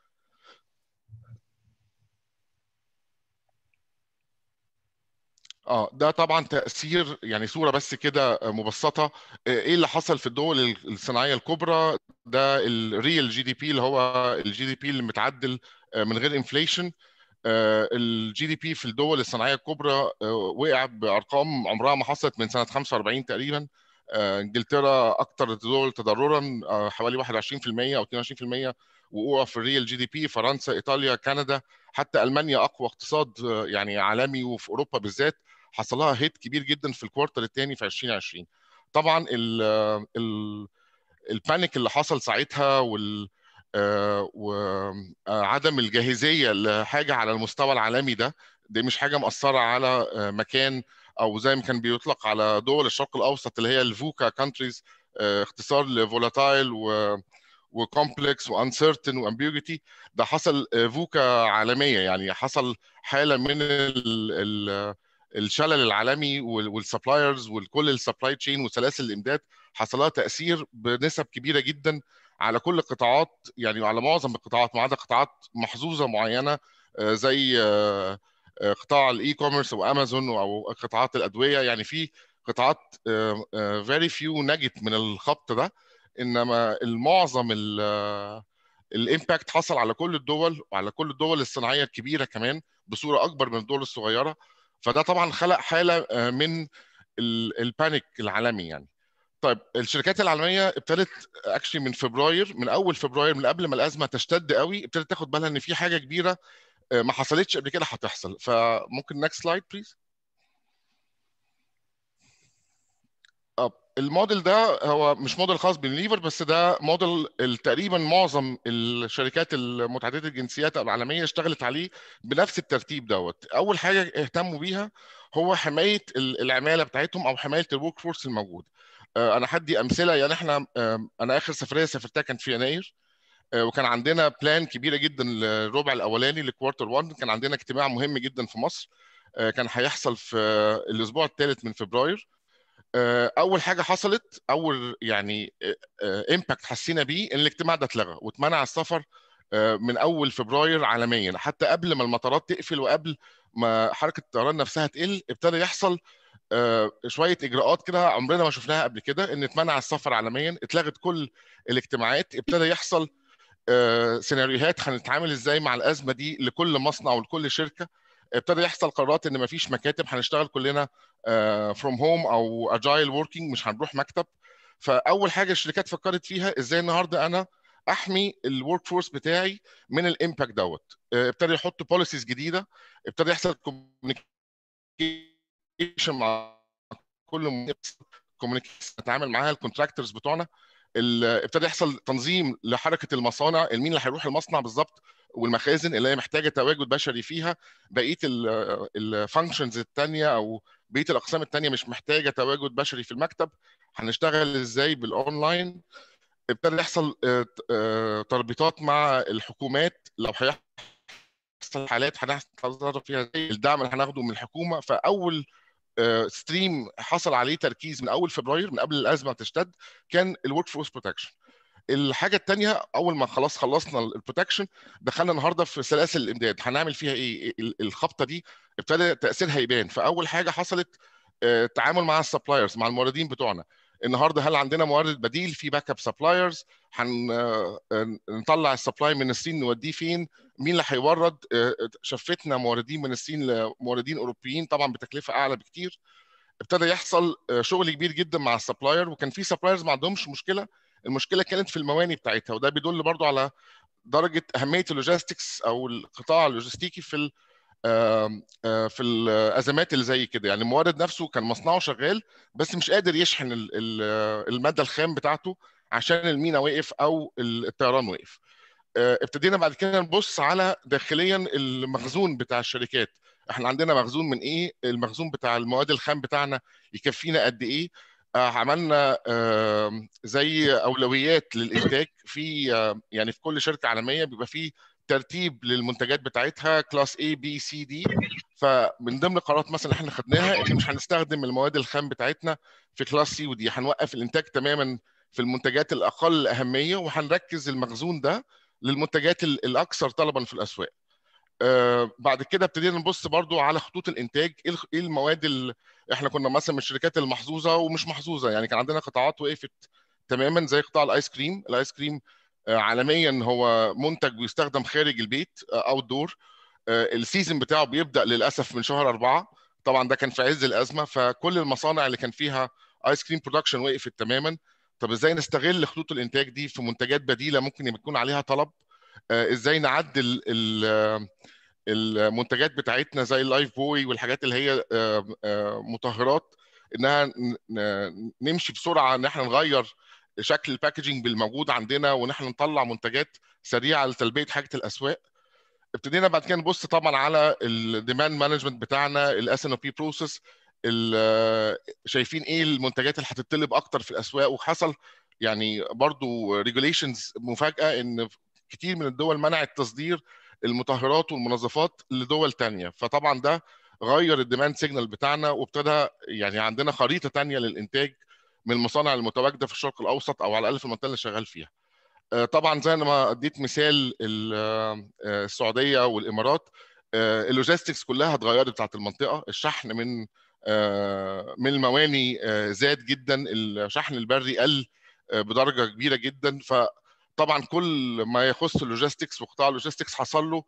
اه ده طبعا تاثير يعني صوره بس كده مبسطه ايه اللي حصل في الدول الصناعيه الكبرى ده الريال جي دي بي اللي هو الجي دي بي اللي متعدل من غير انفليشن الجي دي بي في الدول الصناعيه الكبرى وقع بارقام عمرها ما حصلت من سنه 45 تقريبا انجلترا اكثر الدول تضررا حوالي 21% او 22% وقوع في الريال جي دي بي فرنسا ايطاليا كندا حتى المانيا اقوى اقتصاد يعني عالمي وفي اوروبا بالذات حصل لها هيت كبير جدا في الكوارتر الثاني في 2020 طبعا ال ال البانيك اللي حصل ساعتها وال وعدم الجاهزيه لحاجه على المستوى العالمي ده دي مش حاجه مأثره على مكان او زي ما كان بيطلق على دول الشرق الاوسط اللي هي الفوكا كانتريز اختصار لفولاتايل و وكومبلكس وانسرتن وامبيوجيتي ده حصل فوكا عالميه يعني حصل حاله من ال ال الشلل العالمي والسبلايرز وكل السبلاي تشين وسلاسل الامداد حصل لها تاثير بنسب كبيره جدا على كل القطاعات يعني على معظم القطاعات ما عدا قطاعات محظوظه معينه زي قطاع الاي كوميرس وامازون او قطاعات الادويه يعني في قطاعات فيري فيو نجت من الخبط ده انما المعظم الامباكت حصل على كل الدول وعلى كل الدول الصناعيه الكبيره كمان بصوره اكبر من الدول الصغيره فده طبعا خلق حاله من البانيك العالمي يعني طيب الشركات العالميه ابتدت اكشلي من فبراير من اول فبراير من قبل ما الازمه تشتد قوي ابتدت تاخد بالها ان في حاجه كبيره ما حصلتش قبل كده هتحصل فممكن نكست سلايد بليز الموديل ده هو مش موديل خاص بالليفر بس ده موديل تقريبا معظم الشركات المتعدده الجنسيات العالميه اشتغلت عليه بنفس الترتيب دوت اول حاجه اهتموا بيها هو حمايه العماله بتاعتهم او حمايه الورك فورس الموجود انا هدي امثله يعني احنا انا اخر سفريه سافرتها كانت في يناير وكان عندنا بلان كبيره جدا للربع الاولاني لكوارتر 1 كان عندنا اجتماع مهم جدا في مصر كان هيحصل في الاسبوع الثالث من فبراير اول حاجه حصلت اول يعني امباكت حسينا بيه ان الاجتماع ده اتلغى واتمنع السفر من اول فبراير عالميا حتى قبل ما المطارات تقفل وقبل ما حركه الطيران نفسها تقل ابتدى يحصل شويه اجراءات كده عمرنا ما شفناها قبل كده ان اتمنع السفر عالميا اتلغت كل الاجتماعات ابتدى يحصل سيناريوهات هنتعامل ازاي مع الازمه دي لكل مصنع ولكل شركه ابتدى يحصل قرارات ان مفيش مكاتب هنشتغل كلنا فروم هوم او اجايل وركينج مش هنروح مكتب فاول حاجه الشركات فكرت فيها ازاي النهارده انا احمي الورك فورس بتاعي من الامباكت دوت ابتدى يحط بوليسيز جديده ابتدى يحصل كوميونيكيشن مع كل كوميونيكيشن نتعامل معاها الكونتراكتورز بتوعنا ابتدى يحصل تنظيم لحركه المصانع مين اللي هيروح المصنع بالظبط والمخازن اللي هي محتاجه تواجد بشري فيها بقيه الفانكشنز الثانيه او بقيه الاقسام الثانيه مش محتاجه تواجد بشري في المكتب هنشتغل ازاي بالاونلاين ابتدى يحصل تربيطات مع الحكومات لو هيحصل حالات هنتصرف فيها ازاي الدعم اللي هناخده من الحكومه فاول ستريم حصل عليه تركيز من اول فبراير من قبل الازمه تشتد كان الورك فورس بروتكشن الحاجه الثانيه اول ما خلاص خلصنا البروتكشن دخلنا النهارده في سلاسل الامداد هنعمل فيها ايه الخبطه دي ابتدى تاثيرها يبان فاول حاجه حصلت تعامل مع السبلايرز مع الموردين بتوعنا النهارده هل عندنا مورد بديل في باك اب سبلايرز هنطلع السبلاي من الصين نوديه فين مين اللي هيورد شفتنا موردين من الصين لموردين اوروبيين طبعا بتكلفه اعلى بكتير ابتدى يحصل شغل كبير جدا مع السبلاير وكان في سبلايرز ما عندهمش مشكله المشكله كانت في المواني بتاعتها وده بيدل برضو على درجه اهميه اللوجيستكس او القطاع اللوجستيكي في في الازمات اللي زي كده يعني المورد نفسه كان مصنعه شغال بس مش قادر يشحن الماده الخام بتاعته عشان المينا وقف او الطيران وقف ابتدينا بعد كده نبص على داخليا المخزون بتاع الشركات احنا عندنا مخزون من ايه المخزون بتاع المواد الخام بتاعنا يكفينا قد ايه عملنا زي اولويات للانتاج في يعني في كل شركه عالميه بيبقى في ترتيب للمنتجات بتاعتها كلاس A B C D فمن ضمن القرارات مثلا احنا خدناها ان مش هنستخدم المواد الخام بتاعتنا في كلاس سي ودي هنوقف الانتاج تماما في المنتجات الاقل اهميه وهنركز المخزون ده للمنتجات الاكثر طلبا في الاسواق آه بعد كده ابتدينا نبص برضو على خطوط الانتاج ايه المواد اللي احنا كنا مثلا من الشركات المحظوظه ومش محظوظه يعني كان عندنا قطاعات وقفت تماما زي قطاع الايس كريم الايس كريم آه عالميا هو منتج بيستخدم خارج البيت اوت دور السيزون بتاعه بيبدا للاسف من شهر أربعة طبعا ده كان في عز الازمه فكل المصانع اللي كان فيها ايس كريم برودكشن وقفت تماما طب ازاي نستغل خطوط الانتاج دي في منتجات بديله ممكن يكون عليها طلب ازاي نعدل المنتجات بتاعتنا زي اللايف بوي والحاجات اللي هي مطهرات انها نمشي بسرعه ان احنا نغير شكل الباكجينج بالموجود عندنا وان احنا نطلع منتجات سريعه لتلبيه حاجه الاسواق ابتدينا بعد كده نبص طبعا على الديماند مانجمنت بتاعنا الاس ان او بي بروسيس شايفين ايه المنتجات اللي هتطلب اكتر في الاسواق وحصل يعني برضو ريجوليشنز مفاجاه ان كتير من الدول منعت تصدير المطهرات والمنظفات لدول تانية فطبعا ده غير الديماند سيجنال بتاعنا وابتدى يعني عندنا خريطه تانية للانتاج من المصانع المتواجده في الشرق الاوسط او على الاقل في المنطقه اللي شغال فيها طبعا زي ما اديت مثال السعوديه والامارات اللوجيستكس كلها اتغيرت بتاعت المنطقه الشحن من من المواني زاد جدا الشحن البري قل بدرجه كبيره جدا فطبعا كل ما يخص اللوجيستكس وقطاع اللوجيستكس حصل له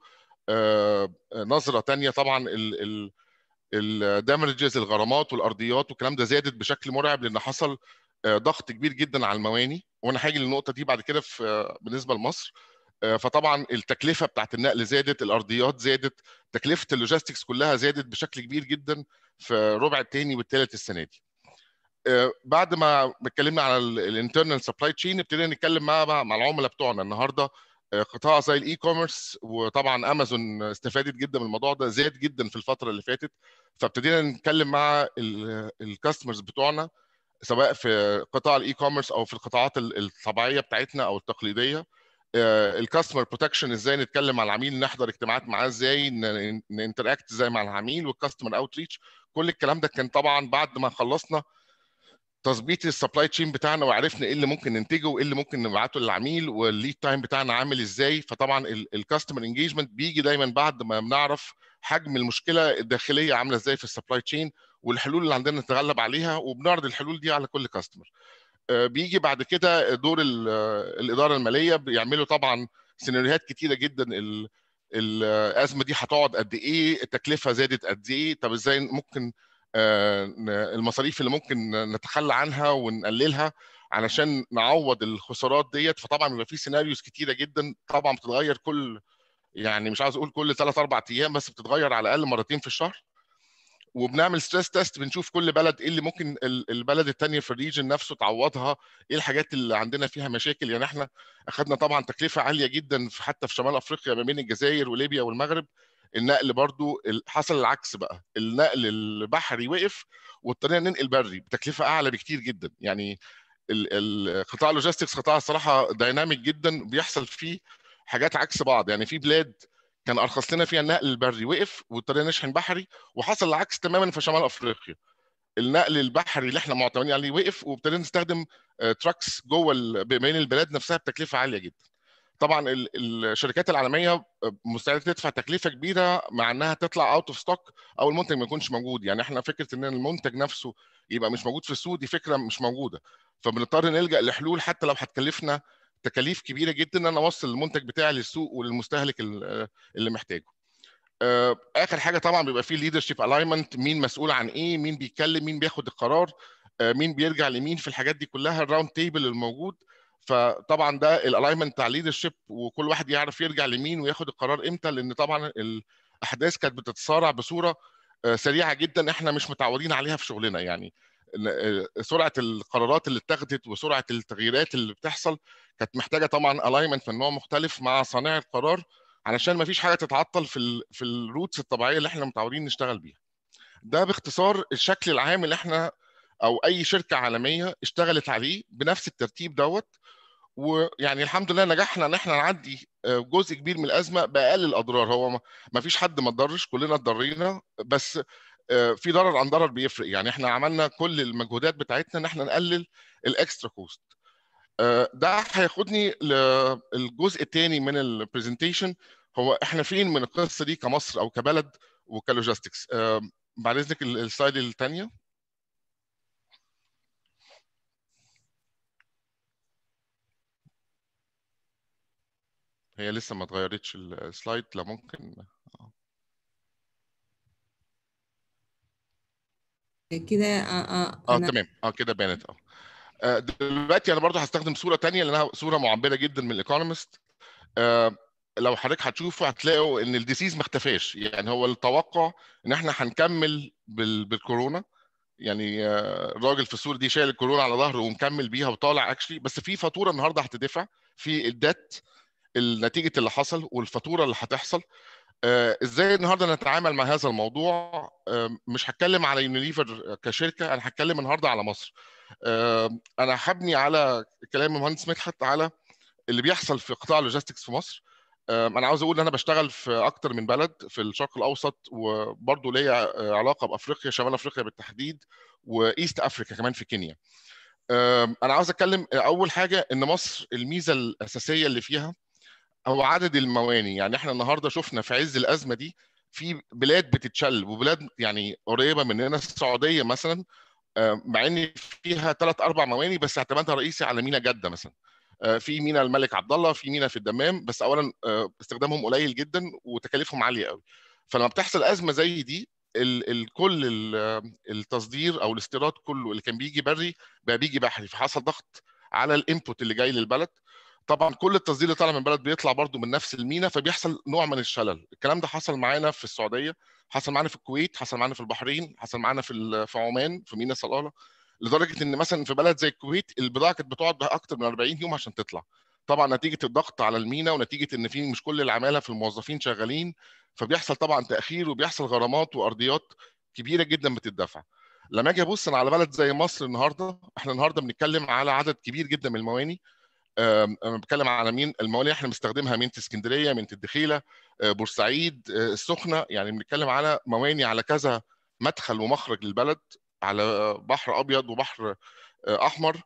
نظره تانية طبعا الدامجز الغرامات والارضيات والكلام ده زادت بشكل مرعب لان حصل ضغط كبير جدا على المواني وانا هاجي للنقطه دي بعد كده في بالنسبه لمصر فطبعا التكلفه بتاعت النقل زادت الارضيات زادت تكلفه اللوجيستكس كلها زادت بشكل كبير جدا في الربع الثاني والثالث السنه دي بعد ما اتكلمنا على الانترنال سبلاي تشين ابتدينا نتكلم مع مع العملاء بتوعنا النهارده قطاع زي الاي كوميرس وطبعا امازون استفادت جدا من الموضوع ده زاد جدا في الفتره اللي فاتت فابتدينا نتكلم مع الكاستمرز بتوعنا سواء في قطاع الاي كوميرس او في القطاعات الطبيعيه بتاعتنا او التقليديه الكاستمر بروتكشن ازاي نتكلم مع العميل نحضر اجتماعات معاه ازاي ننتراكت ازاي مع العميل والكاستمر اوتريتش كل الكلام ده كان طبعا بعد ما خلصنا تظبيط السبلاي تشين بتاعنا وعرفنا ايه اللي ممكن ننتجه وايه اللي ممكن نبعته للعميل والليد تايم بتاعنا عامل ازاي فطبعا الكاستمر انجيجمنت بيجي دايما بعد ما بنعرف حجم المشكله الداخليه عامله ازاي في السبلاي تشين والحلول اللي عندنا نتغلب عليها وبنعرض الحلول دي على كل كاستمر بيجي بعد كده دور الاداره الماليه بيعملوا طبعا سيناريوهات كتيره جدا الازمه دي هتقعد قد ايه التكلفه زادت قد ايه طب ازاي ممكن المصاريف اللي ممكن نتخلى عنها ونقللها علشان نعوض الخسارات ديت فطبعا بيبقى في سيناريوز كتيره جدا طبعا بتتغير كل يعني مش عاوز اقول كل ثلاث اربع ايام بس بتتغير على الاقل مرتين في الشهر وبنعمل ستريس تيست بنشوف كل بلد ايه اللي ممكن البلد الثانيه في الريجن نفسه تعوضها ايه الحاجات اللي عندنا فيها مشاكل يعني احنا اخذنا طبعا تكلفه عاليه جدا في حتى في شمال افريقيا ما بين الجزائر وليبيا والمغرب النقل برضو حصل العكس بقى النقل البحري وقف واضطرينا ننقل بري بتكلفه اعلى بكتير جدا يعني القطاع اللوجيستكس قطاع الصراحه دايناميك جدا بيحصل فيه حاجات عكس بعض يعني في بلاد كان ارخص لنا فيها النقل البري وقف واضطرينا نشحن بحري وحصل العكس تماما في شمال افريقيا النقل البحري اللي احنا معتمدين عليه وقف وابتدينا نستخدم تراكس جوه بين البلاد نفسها بتكلفه عاليه جدا طبعا الشركات العالميه مستعده تدفع تكلفه كبيره مع انها تطلع اوت اوف ستوك او المنتج ما يكونش موجود يعني احنا فكره ان المنتج نفسه يبقى مش موجود في السوق دي فكره مش موجوده فبنضطر نلجا لحلول حتى لو هتكلفنا تكاليف كبيره جدا ان انا اوصل المنتج بتاعي للسوق وللمستهلك اللي محتاجه اخر حاجه طبعا بيبقى فيه ليدرشيب الاينمنت مين مسؤول عن ايه مين بيتكلم مين بياخد القرار مين بيرجع لمين في الحاجات دي كلها الراوند تيبل الموجود فطبعا ده الالاينمنت بتاع الليدرشيب وكل واحد يعرف يرجع لمين وياخد القرار امتى لان طبعا الاحداث كانت بتتسارع بصوره سريعه جدا احنا مش متعودين عليها في شغلنا يعني سرعه القرارات اللي اتخذت وسرعه التغييرات اللي بتحصل كانت محتاجه طبعا الاينمنت من نوع مختلف مع صانع القرار علشان ما فيش حاجه تتعطل في ال في الروتس الطبيعيه اللي احنا متعودين نشتغل بيها ده باختصار الشكل العام اللي احنا او اي شركه عالميه اشتغلت عليه بنفس الترتيب دوت ويعني الحمد لله نجحنا ان احنا نعدي جزء كبير من الازمه باقل الاضرار هو ما فيش حد ما اتضرش كلنا اتضرينا بس في ضرر عن ضرر بيفرق يعني احنا عملنا كل المجهودات بتاعتنا ان احنا نقلل الاكسترا كوست ده هياخدني للجزء الثاني من البرزنتيشن هو احنا فين من القصه دي كمصر او كبلد وكلوجيستكس بعد اذنك السلايد الثانيه هي لسه ما اتغيرتش السلايد لا ممكن كده اه اه اه انا تمام اه كده بانت اه آه، دلوقتي انا برضو هستخدم صوره تانية لانها صوره معبره جدا من الايكونومست آه لو حضرتك هتشوفوا هتلاقوا ان الديسيز ما اختفاش يعني هو التوقع ان احنا هنكمل بال... بالكورونا يعني آه، الراجل في الصوره دي شايل الكورونا على ظهره ومكمل بيها وطالع اكشلي بس في فاتوره النهارده هتدفع في الدات نتيجه اللي حصل والفاتوره اللي هتحصل آه، ازاي النهارده نتعامل مع هذا الموضوع آه، مش هتكلم على يونيليفر كشركه انا هتكلم النهارده على مصر آه، انا هبني على كلام المهندس مدحت على اللي بيحصل في قطاع اللوجيستكس في مصر آه، انا عاوز اقول ان انا بشتغل في اكتر من بلد في الشرق الاوسط وبرضه ليا آه، علاقه بافريقيا شمال افريقيا بالتحديد وايست افريكا كمان في كينيا آه، انا عاوز اتكلم اول حاجه ان مصر الميزه الاساسيه اللي فيها هو عدد المواني يعني احنا النهارده شفنا في عز الازمه دي في بلاد بتتشل وبلاد يعني قريبه مننا السعوديه مثلا آه، مع ان فيها ثلاث اربع مواني بس اعتمادها رئيسي على مينا جده مثلا آه، في مينا الملك عبد الله في مينا في الدمام بس اولا آه، استخدامهم قليل جدا وتكاليفهم عاليه قوي فلما بتحصل ازمه زي دي ال ال كل ال التصدير او الاستيراد كله اللي كان بيجي بري بقى بيجي بحري فحصل ضغط على الانبوت اللي جاي للبلد طبعا كل التصدير اللي طالع من البلد بيطلع برضو من نفس المينا فبيحصل نوع من الشلل الكلام ده حصل معانا في السعوديه حصل معانا في الكويت حصل معانا في البحرين حصل معانا في ال- في عمان في مينا صلاله لدرجه ان مثلا في بلد زي الكويت البضاعه كانت بتقعد بها اكتر من 40 يوم عشان تطلع طبعا نتيجه الضغط على المينا ونتيجه ان في مش كل العماله في الموظفين شغالين فبيحصل طبعا تاخير وبيحصل غرامات وارضيات كبيره جدا بتدفع لما اجي ابص على بلد زي مصر النهارده احنا النهارده بنتكلم على عدد كبير جدا من المواني آم، انا بتكلم على مين الموانئ اللي احنا بنستخدمها مينة اسكندريه مينة الدخيله آه، بورسعيد آه، السخنه يعني بنتكلم على مواني على كذا مدخل ومخرج للبلد على بحر ابيض وبحر آه، احمر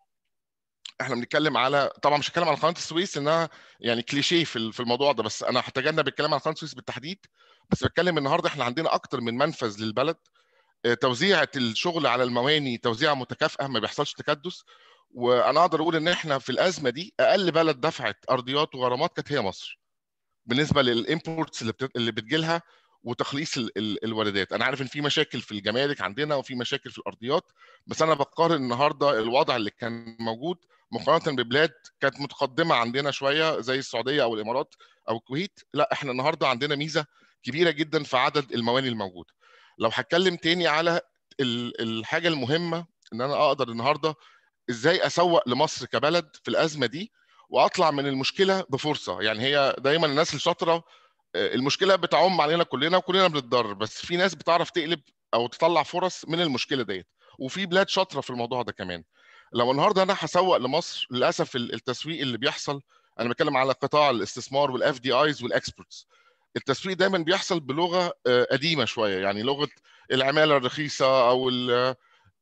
احنا بنتكلم على طبعا مش هتكلم على قناه السويس انها يعني كليشيه في ال- في الموضوع ده بس انا هتجنب الكلام على قناه السويس بالتحديد بس بتكلم النهارده احنا عندنا اكتر من منفذ للبلد آه، توزيعة الشغل على المواني توزيعة متكافئة ما بيحصلش تكدس وانا اقدر اقول ان احنا في الازمه دي اقل بلد دفعت ارضيات وغرامات كانت هي مصر بالنسبه للامبورتس اللي بت... اللي بتجيلها وتخليص ال... ال... الواردات انا عارف ان في مشاكل في الجمارك عندنا وفي مشاكل في الارضيات بس انا بقارن النهارده الوضع اللي كان موجود مقارنه ببلاد كانت متقدمه عندنا شويه زي السعوديه او الامارات او الكويت لا احنا النهارده عندنا ميزه كبيره جدا في عدد المواني الموجوده لو هتكلم تاني على ال... الحاجه المهمه ان انا اقدر النهارده ازاي اسوق لمصر كبلد في الازمه دي واطلع من المشكله بفرصه يعني هي دايما الناس الشاطره آه، المشكله بتعم علينا كلنا وكلنا بنتضرر بس في ناس بتعرف تقلب او تطلع فرص من المشكله ديت وفي بلاد شاطره في الموضوع ده كمان لو النهارده انا هسوق لمصر للاسف ال- التسويق اللي بيحصل انا بتكلم على قطاع الاستثمار والاف دي ايز والاكسبورتس التسويق دايما بيحصل بلغه آه، قديمه شويه يعني لغه العماله الرخيصه او ال-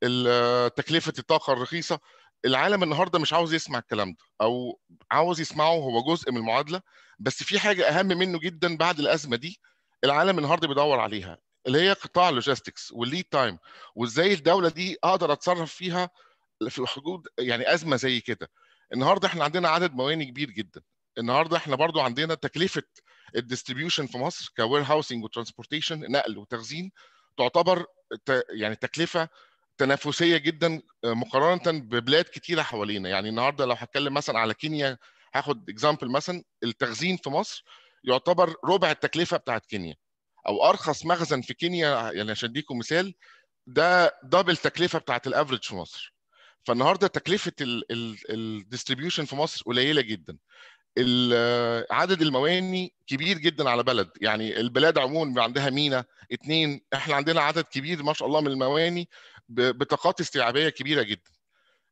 ال- تكلفه الطاقه الرخيصه العالم النهارده مش عاوز يسمع الكلام ده او عاوز يسمعه هو جزء من المعادله بس في حاجه اهم منه جدا بعد الازمه دي العالم النهارده بيدور عليها اللي هي قطاع اللوجيستكس والليد تايم وازاي الدوله دي اقدر اتصرف فيها في حدود يعني ازمه زي كده النهارده احنا عندنا عدد مواني كبير جدا النهارده احنا برضو عندنا تكلفه الديستريبيوشن في مصر كوير هاوسنج وترانسبورتيشن نقل وتخزين تعتبر ت- يعني تكلفه تنافسيه جدا مقارنه ببلاد كتيره حوالينا يعني النهارده لو هتكلم مثلا على كينيا هاخد اكزامبل مثلا التخزين في مصر يعتبر ربع التكلفه بتاعت كينيا او ارخص مخزن في كينيا يعني عشان اديكم مثال ده دبل تكلفه بتاعت الافريج في مصر فالنهارده تكلفه الديستريبيوشن في مصر قليله جدا ال- عدد المواني كبير جدا على بلد يعني البلاد عموما بيبقى عندها مينا اتنين احنا عندنا عدد كبير ما شاء الله من المواني ب- بطاقات استيعابيه كبيره جدا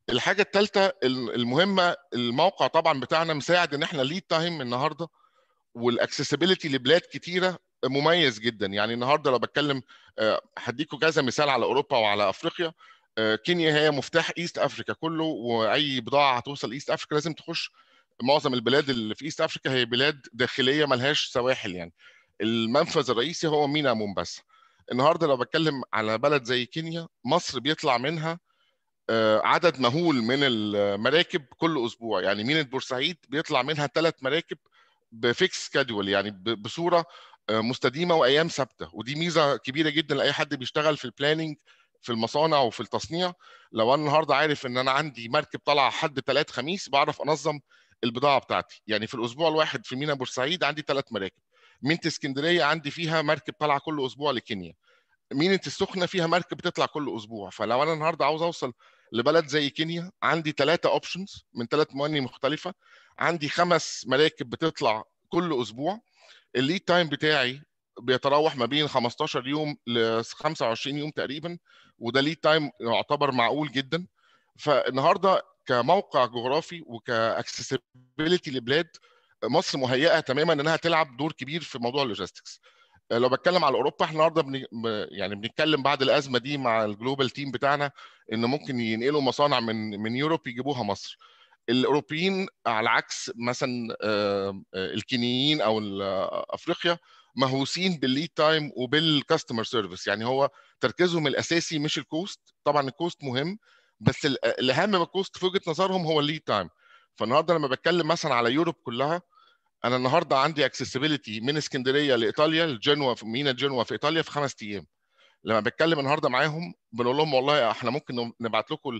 الحاجه الثالثه المهمه الموقع طبعا بتاعنا مساعد ان احنا ليد تايم النهارده والاكسسبيلتي لبلاد كتيره مميز جدا يعني النهارده لو بتكلم هديكم كذا مثال على اوروبا وعلى افريقيا كينيا هي مفتاح ايست افريكا كله واي بضاعه هتوصل ايست افريكا لازم تخش معظم البلاد اللي في ايست افريكا هي بلاد داخليه ملهاش سواحل يعني المنفذ الرئيسي هو مينا مومباسا النهارده لو بتكلم على بلد زي كينيا مصر بيطلع منها عدد مهول من المراكب كل اسبوع يعني مينا بورسعيد بيطلع منها ثلاث مراكب بفيكس سكادول يعني بصوره مستديمه وايام ثابته ودي ميزه كبيره جدا لاي حد بيشتغل في البلاننج في المصانع وفي التصنيع لو انا النهارده عارف ان انا عندي مركب طالعه حد ثلاث خميس بعرف انظم البضاعه بتاعتي يعني في الاسبوع الواحد في مينا بورسعيد عندي ثلاث مراكب مينة اسكندريه عندي فيها مركب طالعه كل اسبوع لكينيا مينة السخنه فيها مركب بتطلع كل اسبوع فلو انا النهارده عاوز اوصل لبلد زي كينيا عندي ثلاثه اوبشنز من ثلاث مواني مختلفه عندي خمس مراكب بتطلع كل اسبوع الليد تايم بتاعي بيتراوح ما بين 15 يوم ل 25 يوم تقريبا وده ليد تايم يعتبر معقول جدا فالنهارده كموقع جغرافي وكاكسسبيليتي لبلاد مصر مهيئه تماما انها تلعب دور كبير في موضوع اللوجيستكس لو بتكلم على اوروبا احنا النهارده بن... يعني بنتكلم بعد الازمه دي مع الجلوبال تيم بتاعنا ان ممكن ينقلوا مصانع من من يوروب يجيبوها مصر الاوروبيين على عكس مثلا الكينيين او افريقيا مهووسين بالليد تايم وبالكاستمر سيرفيس يعني هو تركيزهم الاساسي مش الكوست طبعا الكوست مهم بس الاهم من الكوست في وجهه نظرهم هو الليد تايم فالنهارده لما بتكلم مثلا على يوروب كلها انا النهارده عندي اكسسبيليتي من اسكندريه لايطاليا لجنوة في مينا جنوة في ايطاليا في خمس ايام لما بتكلم النهارده معاهم بنقول لهم والله احنا ممكن نبعت لكم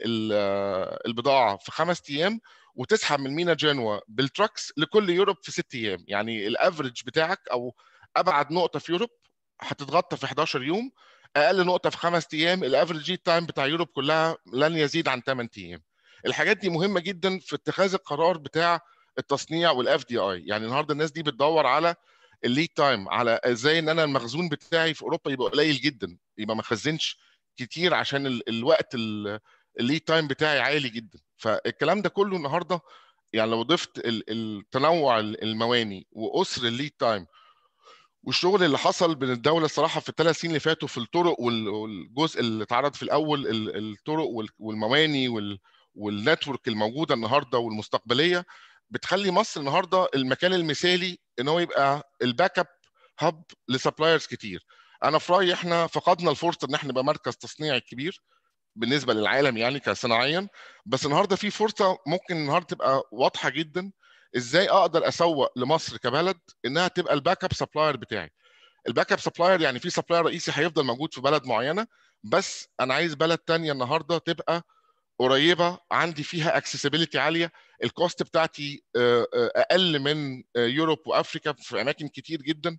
البضاعه في خمس ايام وتسحب من مينا جنوة بالتراكس لكل يوروب في ست ايام يعني الافريج بتاعك او ابعد نقطه في يوروب هتتغطى في 11 يوم اقل نقطه في خمس ايام الافريج تايم بتاع يوروب كلها لن يزيد عن 8 ايام الحاجات دي مهمه جدا في اتخاذ القرار بتاع التصنيع والاف دي اي يعني النهارده الناس دي بتدور على الليد تايم على ازاي ان انا المخزون بتاعي في اوروبا يبقى قليل جدا يبقى ما خزنش كتير عشان ال الوقت الليد تايم بتاعي عالي جدا فالكلام ده كله النهارده يعني لو ضفت التنوع المواني واسر الليد تايم والشغل اللي حصل بين الدوله الصراحه في الثلاث سنين اللي فاتوا في الطرق والجزء اللي اتعرض في الاول الطرق والمواني والنتورك الموجوده النهارده والمستقبليه بتخلي مصر النهارده المكان المثالي ان هو يبقى الباك اب هاب لسبلايرز كتير انا في رايي احنا فقدنا الفرصه ان احنا نبقى مركز تصنيعي كبير بالنسبه للعالم يعني كصناعيا بس النهارده في فرصه ممكن النهارده تبقى واضحه جدا ازاي اقدر اسوق لمصر كبلد انها تبقى الباك اب سبلاير بتاعي الباك اب سبلاير يعني في سبلاير رئيسي هيفضل موجود في بلد معينه بس انا عايز بلد تانية النهارده تبقى قريبه عندي فيها اكسسبيليتي عاليه الكوست بتاعتي اقل من يوروب وافريكا في اماكن كتير جدا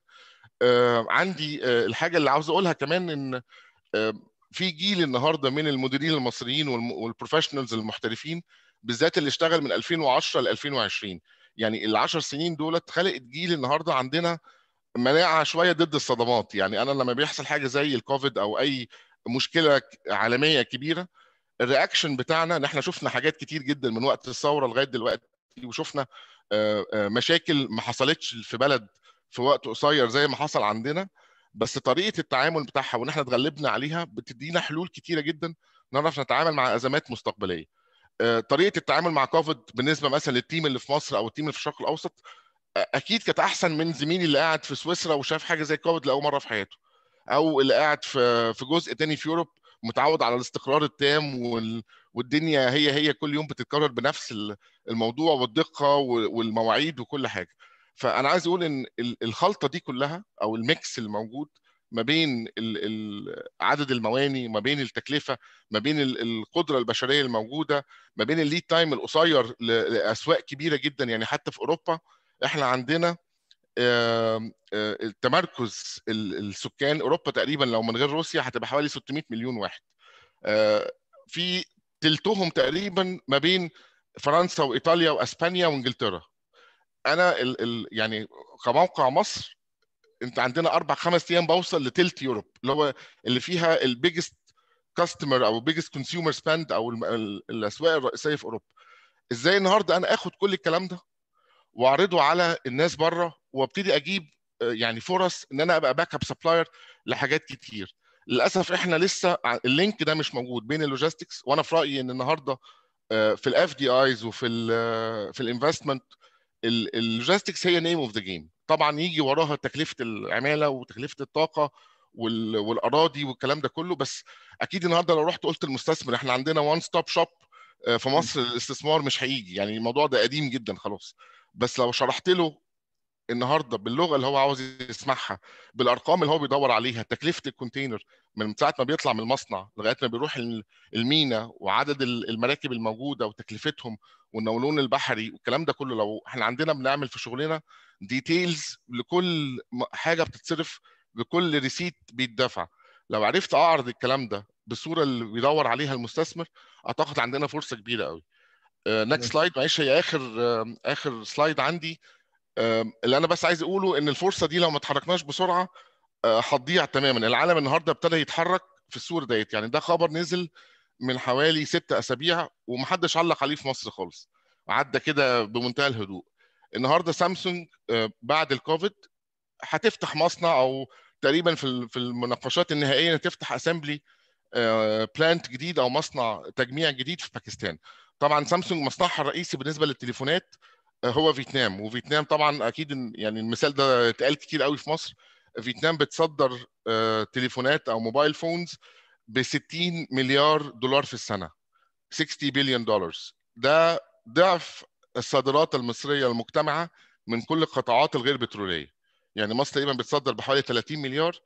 عندي الحاجه اللي عاوز اقولها كمان ان في جيل النهارده من المديرين المصريين والبروفيشنالز المحترفين بالذات اللي اشتغل من 2010 ل 2020 يعني ال 10 سنين دولت خلقت جيل النهارده عندنا مناعه شويه ضد الصدمات يعني انا لما بيحصل حاجه زي الكوفيد او اي مشكله عالميه كبيره الرياكشن بتاعنا ان احنا شفنا حاجات كتير جدا من وقت الثوره لغايه دلوقتي وشفنا مشاكل ما حصلتش في بلد في وقت قصير زي ما حصل عندنا بس طريقه التعامل بتاعها وان احنا اتغلبنا عليها بتدينا حلول كتيره جدا نعرف نتعامل مع ازمات مستقبليه طريقه التعامل مع كوفيد بالنسبه مثلا للتيم اللي في مصر او التيم اللي في الشرق الاوسط اكيد كانت احسن من زميلي اللي قاعد في سويسرا وشاف حاجه زي كوفيد لاول مره في حياته او اللي قاعد في في جزء تاني في يوروب متعود على الاستقرار التام وال... والدنيا هي هي كل يوم بتتكرر بنفس الموضوع والدقه والمواعيد وكل حاجه فانا عايز اقول ان الخلطه دي كلها او الميكس الموجود ما بين عدد المواني ما بين التكلفه ما بين القدره البشريه الموجوده ما بين الليد تايم القصير لاسواق كبيره جدا يعني حتى في اوروبا احنا عندنا التمركز السكان اوروبا تقريبا لو من غير روسيا هتبقى حوالي 600 مليون واحد في تلتهم تقريبا ما بين فرنسا وايطاليا واسبانيا وانجلترا انا ال ال يعني كموقع مصر انت عندنا اربع خمس ايام بوصل لتلت يوروب اللي هو اللي فيها البيجست كاستمر او بيجست كونسيومر سبند او الاسواق الرئيسيه في اوروبا ازاي النهارده انا اخد كل الكلام ده واعرضه على الناس بره وابتدي اجيب يعني فرص ان انا ابقى باك اب سبلاير لحاجات كتير للاسف احنا لسه اللينك ده مش موجود بين اللوجيستكس وانا في رايي ان النهارده في الاف دي ايز وفي ال في الانفستمنت اللوجيستكس هي نيم اوف ذا جيم طبعا يجي وراها تكلفه العماله وتكلفه الطاقه والاراضي والكلام ده كله بس اكيد النهارده لو رحت قلت للمستثمر احنا عندنا وان ستوب شوب في مصر الاستثمار مش هيجي يعني الموضوع ده قديم جدا خلاص بس لو شرحت له النهارده باللغه اللي هو عاوز يسمعها بالارقام اللي هو بيدور عليها تكلفه الكونتينر من ساعه ما بيطلع من المصنع لغايه ما بيروح المينا وعدد المراكب الموجوده وتكلفتهم والنولون البحري والكلام ده كله لو احنا عندنا بنعمل في شغلنا ديتيلز لكل حاجه بتتصرف لكل ريسيت بيتدفع لو عرفت اعرض الكلام ده بالصوره اللي بيدور عليها المستثمر اعتقد عندنا فرصه كبيره قوي نكست سلايد معلش هي اخر uh, اخر سلايد عندي uh, اللي انا بس عايز اقوله ان الفرصه دي لو ما اتحركناش بسرعه هتضيع uh, تماما العالم النهارده ابتدى يتحرك في الصوره ديت يعني ده خبر نزل من حوالي ست اسابيع ومحدش علق عليه في مصر خالص عدى كده بمنتهى الهدوء النهارده سامسونج بعد الكوفيد هتفتح مصنع او تقريبا في في المناقشات النهائيه تفتح اسامبلي بلانت جديد او مصنع تجميع جديد في باكستان طبعا سامسونج مصنعها الرئيسي بالنسبه للتليفونات هو فيتنام وفيتنام طبعا اكيد يعني المثال ده اتقال كتير قوي في مصر فيتنام بتصدر تليفونات او موبايل فونز ب 60 مليار دولار في السنه 60 بليون دولار ده ضعف الصادرات المصريه المجتمعه من كل القطاعات الغير بتروليه يعني مصر تقريبا بتصدر بحوالي 30 مليار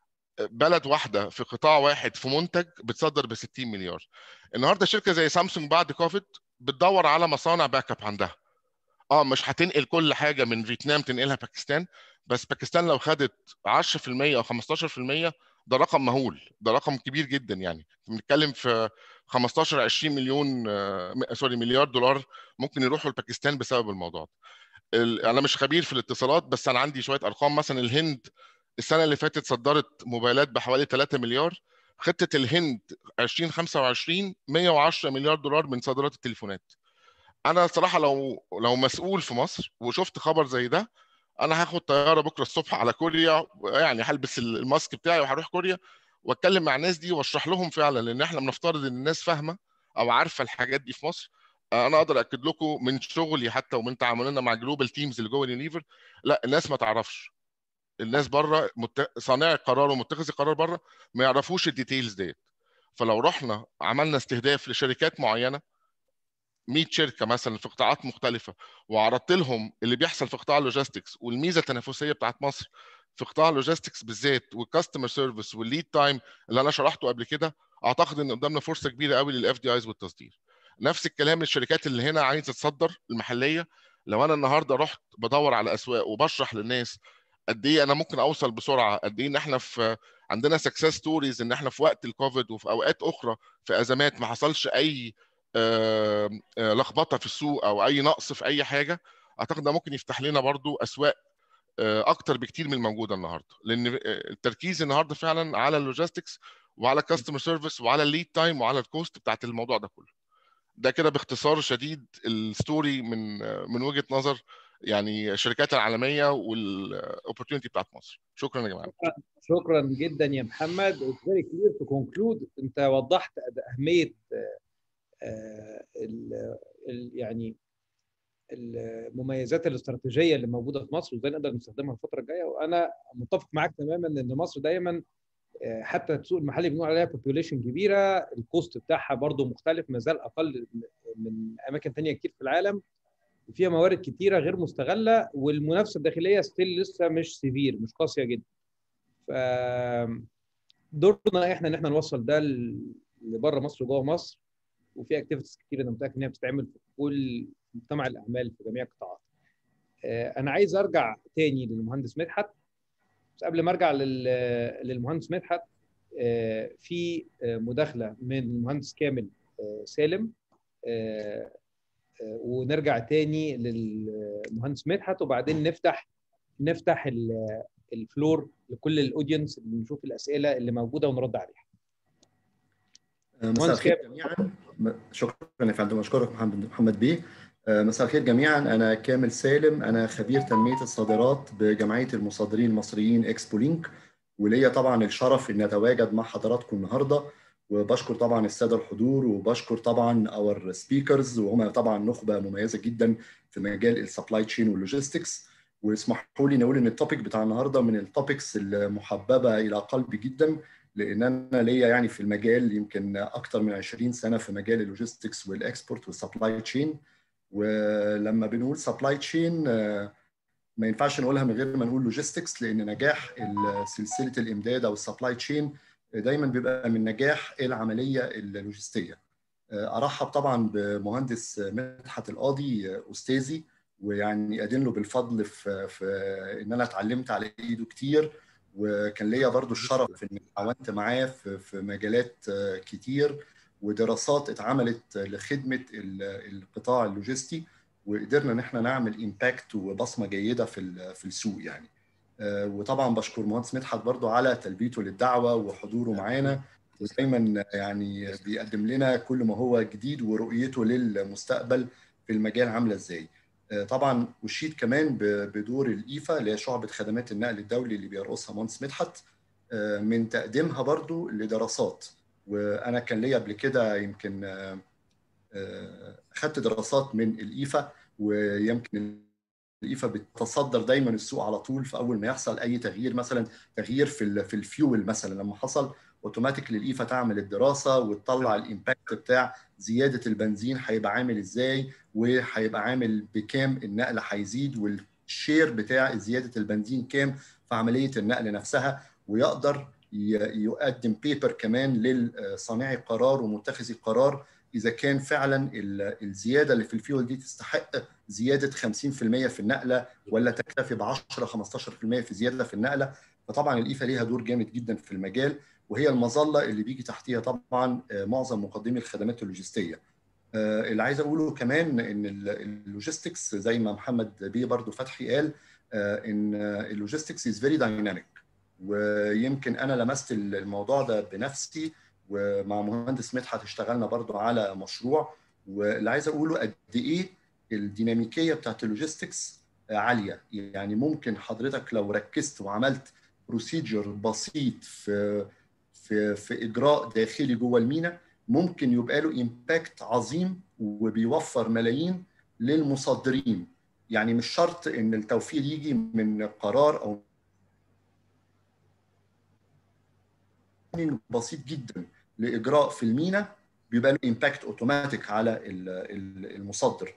بلد واحده في قطاع واحد في منتج بتصدر ب 60 مليار النهارده شركه زي سامسونج بعد كوفيد بتدور على مصانع باك اب عندها اه مش هتنقل كل حاجه من فيتنام تنقلها باكستان بس باكستان لو خدت 10% او 15% ده رقم مهول ده رقم كبير جدا يعني بنتكلم في 15 20 مليون آه سوري مليار دولار ممكن يروحوا لباكستان بسبب الموضوع ده انا مش خبير في الاتصالات بس انا عندي شويه ارقام مثلا الهند السنه اللي فاتت صدرت موبايلات بحوالي 3 مليار خطه الهند 2025 110 مليار دولار من صادرات التليفونات انا صراحه لو لو مسؤول في مصر وشفت خبر زي ده انا هاخد طياره بكره الصبح على كوريا يعني هلبس الماسك بتاعي وهروح كوريا واتكلم مع الناس دي واشرح لهم فعلا لان احنا بنفترض ان الناس فاهمه او عارفه الحاجات دي في مصر انا اقدر اكد لكم من شغلي حتى ومن تعاملنا مع جلوبال تيمز اللي جوه يونيفر لا الناس ما تعرفش الناس بره مت... صانعي القرار ومتخذي القرار بره ما يعرفوش الديتيلز ديت فلو رحنا عملنا استهداف لشركات معينه 100 شركه مثلا في قطاعات مختلفه وعرضت لهم اللي بيحصل في قطاع اللوجيستكس والميزه التنافسيه بتاعت مصر في قطاع اللوجيستكس بالذات والكاستمر سيرفيس والليد تايم اللي انا شرحته قبل كده اعتقد ان قدامنا فرصه كبيره قوي للاف دي ايز والتصدير نفس الكلام للشركات اللي هنا عايزه تصدر المحليه لو انا النهارده رحت بدور على اسواق وبشرح للناس قد ايه انا ممكن اوصل بسرعه قد ايه ان احنا في عندنا سكسس ستوريز ان احنا في وقت الكوفيد وفي اوقات اخرى في ازمات ما حصلش اي لخبطه في السوق او اي نقص في اي حاجه اعتقد ده ممكن يفتح لنا برضو اسواق اكتر بكتير من الموجوده النهارده لان التركيز النهارده فعلا على اللوجيستكس وعلى الكاستمر سيرفيس وعلى الليد تايم وعلى الكوست بتاعت الموضوع ده كله ده كده باختصار شديد الستوري من من وجهه نظر يعني الشركات العالميه والاوبورتيونيتي بتاعت مصر شكرا يا جماعه شكرا جدا يا محمد فيري كلير تو كونكلود انت وضحت اهميه ال ال يعني المميزات الاستراتيجيه اللي موجوده في مصر وازاي نقدر نستخدمها الفتره الجايه وانا متفق معاك تماما ان مصر دايما حتى السوق المحلي بنقول عليها بوبوليشن كبيره الكوست بتاعها برضو مختلف ما زال اقل من اماكن ثانيه كتير في العالم وفيها موارد كتيره غير مستغله والمنافسه الداخليه ستيل لسه مش سيفير مش قاسيه جدا ف دورنا احنا ان احنا نوصل ده لبره مصر وجوه مصر وفي اكتيفيتيز كتير انا متاكد انها بتتعمل في كل مجتمع الاعمال في جميع القطاعات. انا عايز ارجع تاني للمهندس مدحت بس قبل ما ارجع للمهندس مدحت في مداخله من المهندس كامل سالم ونرجع تاني للمهندس مدحت وبعدين نفتح نفتح الفلور لكل الاودينس اللي نشوف الاسئله اللي موجوده ونرد عليها. مساء الخير جميعا شكرا يا فندم اشكرك محمد محمد بيه مساء الخير جميعا انا كامل سالم انا خبير تنميه الصادرات بجمعيه المصادرين المصريين اكسبو لينك وليا طبعا الشرف ان اتواجد مع حضراتكم النهارده وبشكر طبعا الساده الحضور وبشكر طبعا اور سبيكرز وهم طبعا نخبه مميزه جدا في مجال السبلاي تشين واللوجيستكس واسمحوا لي نقول ان التوبيك بتاع النهارده من التوبكس المحببه الى قلبي جدا لان انا ليا يعني في المجال يمكن اكثر من 20 سنه في مجال اللوجيستكس والاكسبورت والسبلاي تشين ولما بنقول سبلاي تشين ما ينفعش نقولها من غير ما نقول لوجيستكس لان نجاح سلسله الامداد او السبلاي تشين دايما بيبقى من نجاح العمليه اللوجستيه. ارحب طبعا بمهندس مدحت القاضي استاذي ويعني ادين له بالفضل في, في ان انا اتعلمت على ايده كتير وكان ليا برضو الشرف في اني تعاونت معاه في, في مجالات كتير ودراسات اتعملت لخدمه القطاع اللوجستي وقدرنا ان احنا نعمل امباكت وبصمه جيده في في السوق يعني وطبعا بشكر مهندس مدحت برضو على تلبيته للدعوه وحضوره معانا ودايما يعني بيقدم لنا كل ما هو جديد ورؤيته للمستقبل في المجال عامله ازاي طبعا اشيد كمان بدور الايفا اللي هي شعبه خدمات النقل الدولي اللي بيرقصها مهندس مدحت من تقديمها برضو لدراسات وانا كان ليا قبل كده يمكن اخذت دراسات من الايفا ويمكن الايفا بتصدر دايما السوق على طول في اول ما يحصل اي تغيير مثلا تغيير في في الفيول مثلا لما حصل اوتوماتيك الايفا تعمل الدراسه وتطلع الامباكت بتاع زياده البنزين هيبقى عامل ازاي وهيبقى عامل بكام النقل هيزيد والشير بتاع زياده البنزين كام في عمليه النقل نفسها ويقدر يقدم بيبر كمان لصانعي القرار ومتخذي القرار اذا كان فعلا الزياده اللي في الفيول دي تستحق زياده 50% في النقله ولا تكتفي ب 10 15% في زياده في النقله فطبعا الايفا ليها دور جامد جدا في المجال وهي المظله اللي بيجي تحتيها طبعا معظم مقدمي الخدمات اللوجستيه. اللي عايز اقوله كمان ان اللوجيستكس زي ما محمد بيه برضو فتحي قال ان اللوجيستكس از فيري دايناميك ويمكن انا لمست الموضوع ده بنفسي ومع مهندس مدحت اشتغلنا برضو على مشروع واللي عايز اقوله قد ايه الديناميكيه بتاعت اللوجيستكس عاليه يعني ممكن حضرتك لو ركزت وعملت بروسيجر بسيط في في في اجراء داخلي جوه المينا ممكن يبقى له امباكت عظيم وبيوفر ملايين للمصدرين يعني مش شرط ان التوفير يجي من قرار او بسيط جدا لاجراء في المينا بيبقى له امباكت اوتوماتيك على المصدر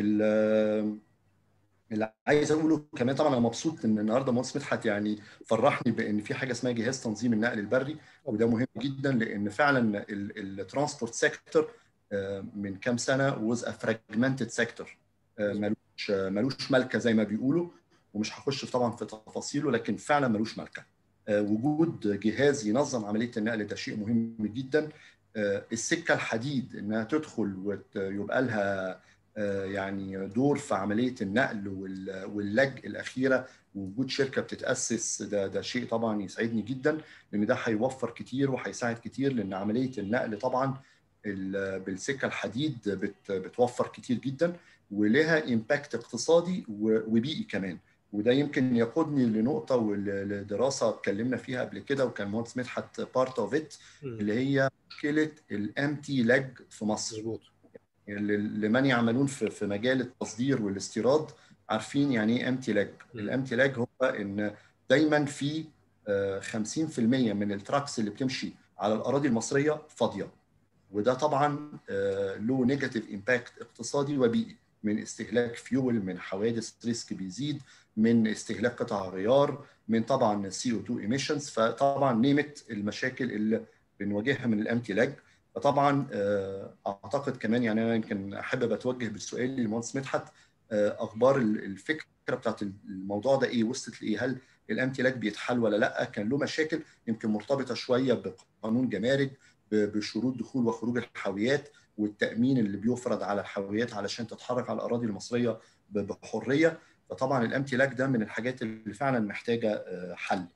اللي عايز اقوله كمان طبعا انا مبسوط ان النهارده مهندس مدحت يعني فرحني بان في حاجه اسمها جهاز تنظيم النقل البري وده مهم جدا لان فعلا الترانسبورت سيكتور من كام سنه وز ا فراجمنتد سيكتور ملوش ملوش ملكه زي ما بيقولوا ومش هخش طبعا في تفاصيله لكن فعلا ملوش ملكه وجود جهاز ينظم عمليه النقل ده شيء مهم جدا السكه الحديد انها تدخل ويبقى لها يعني دور في عمليه النقل واللج الاخيره ووجود شركه بتتاسس ده ده شيء طبعا يسعدني جدا لان ده هيوفر كتير وهيساعد كتير لان عمليه النقل طبعا بالسكه الحديد بت بتوفر كتير جدا ولها امباكت اقتصادي وبيئي كمان وده يمكن يقودني لنقطه ولدراسه اتكلمنا فيها قبل كده وكان مهندس مدحت بارت اوف ات اللي هي مشكله الامتي لج في مصر مظبوط لمن يعملون في في مجال التصدير والاستيراد عارفين يعني ايه امتي لاج الامتي لاج هو ان دايما في 50% من التراكس اللي بتمشي على الاراضي المصريه فاضيه وده طبعا له نيجاتيف امباكت اقتصادي وبيئي من استهلاك فيول من حوادث ريسك بيزيد من استهلاك قطع غيار من طبعا سي او 2 ايميشنز فطبعا نيمت المشاكل اللي بنواجهها من الامتي لاج فطبعا اعتقد كمان يعني انا يمكن احب اتوجه بالسؤال للمهندس مدحت اخبار الفكره بتاعت الموضوع ده ايه وصلت لايه هل الامتي لاج بيتحل ولا لا كان له مشاكل يمكن مرتبطه شويه بقانون جمارك بشروط دخول وخروج الحاويات والتامين اللي بيفرض على الحاويات علشان تتحرك على الاراضي المصريه بحريه فطبعا الامتي لاج ده من الحاجات اللي فعلا محتاجه حل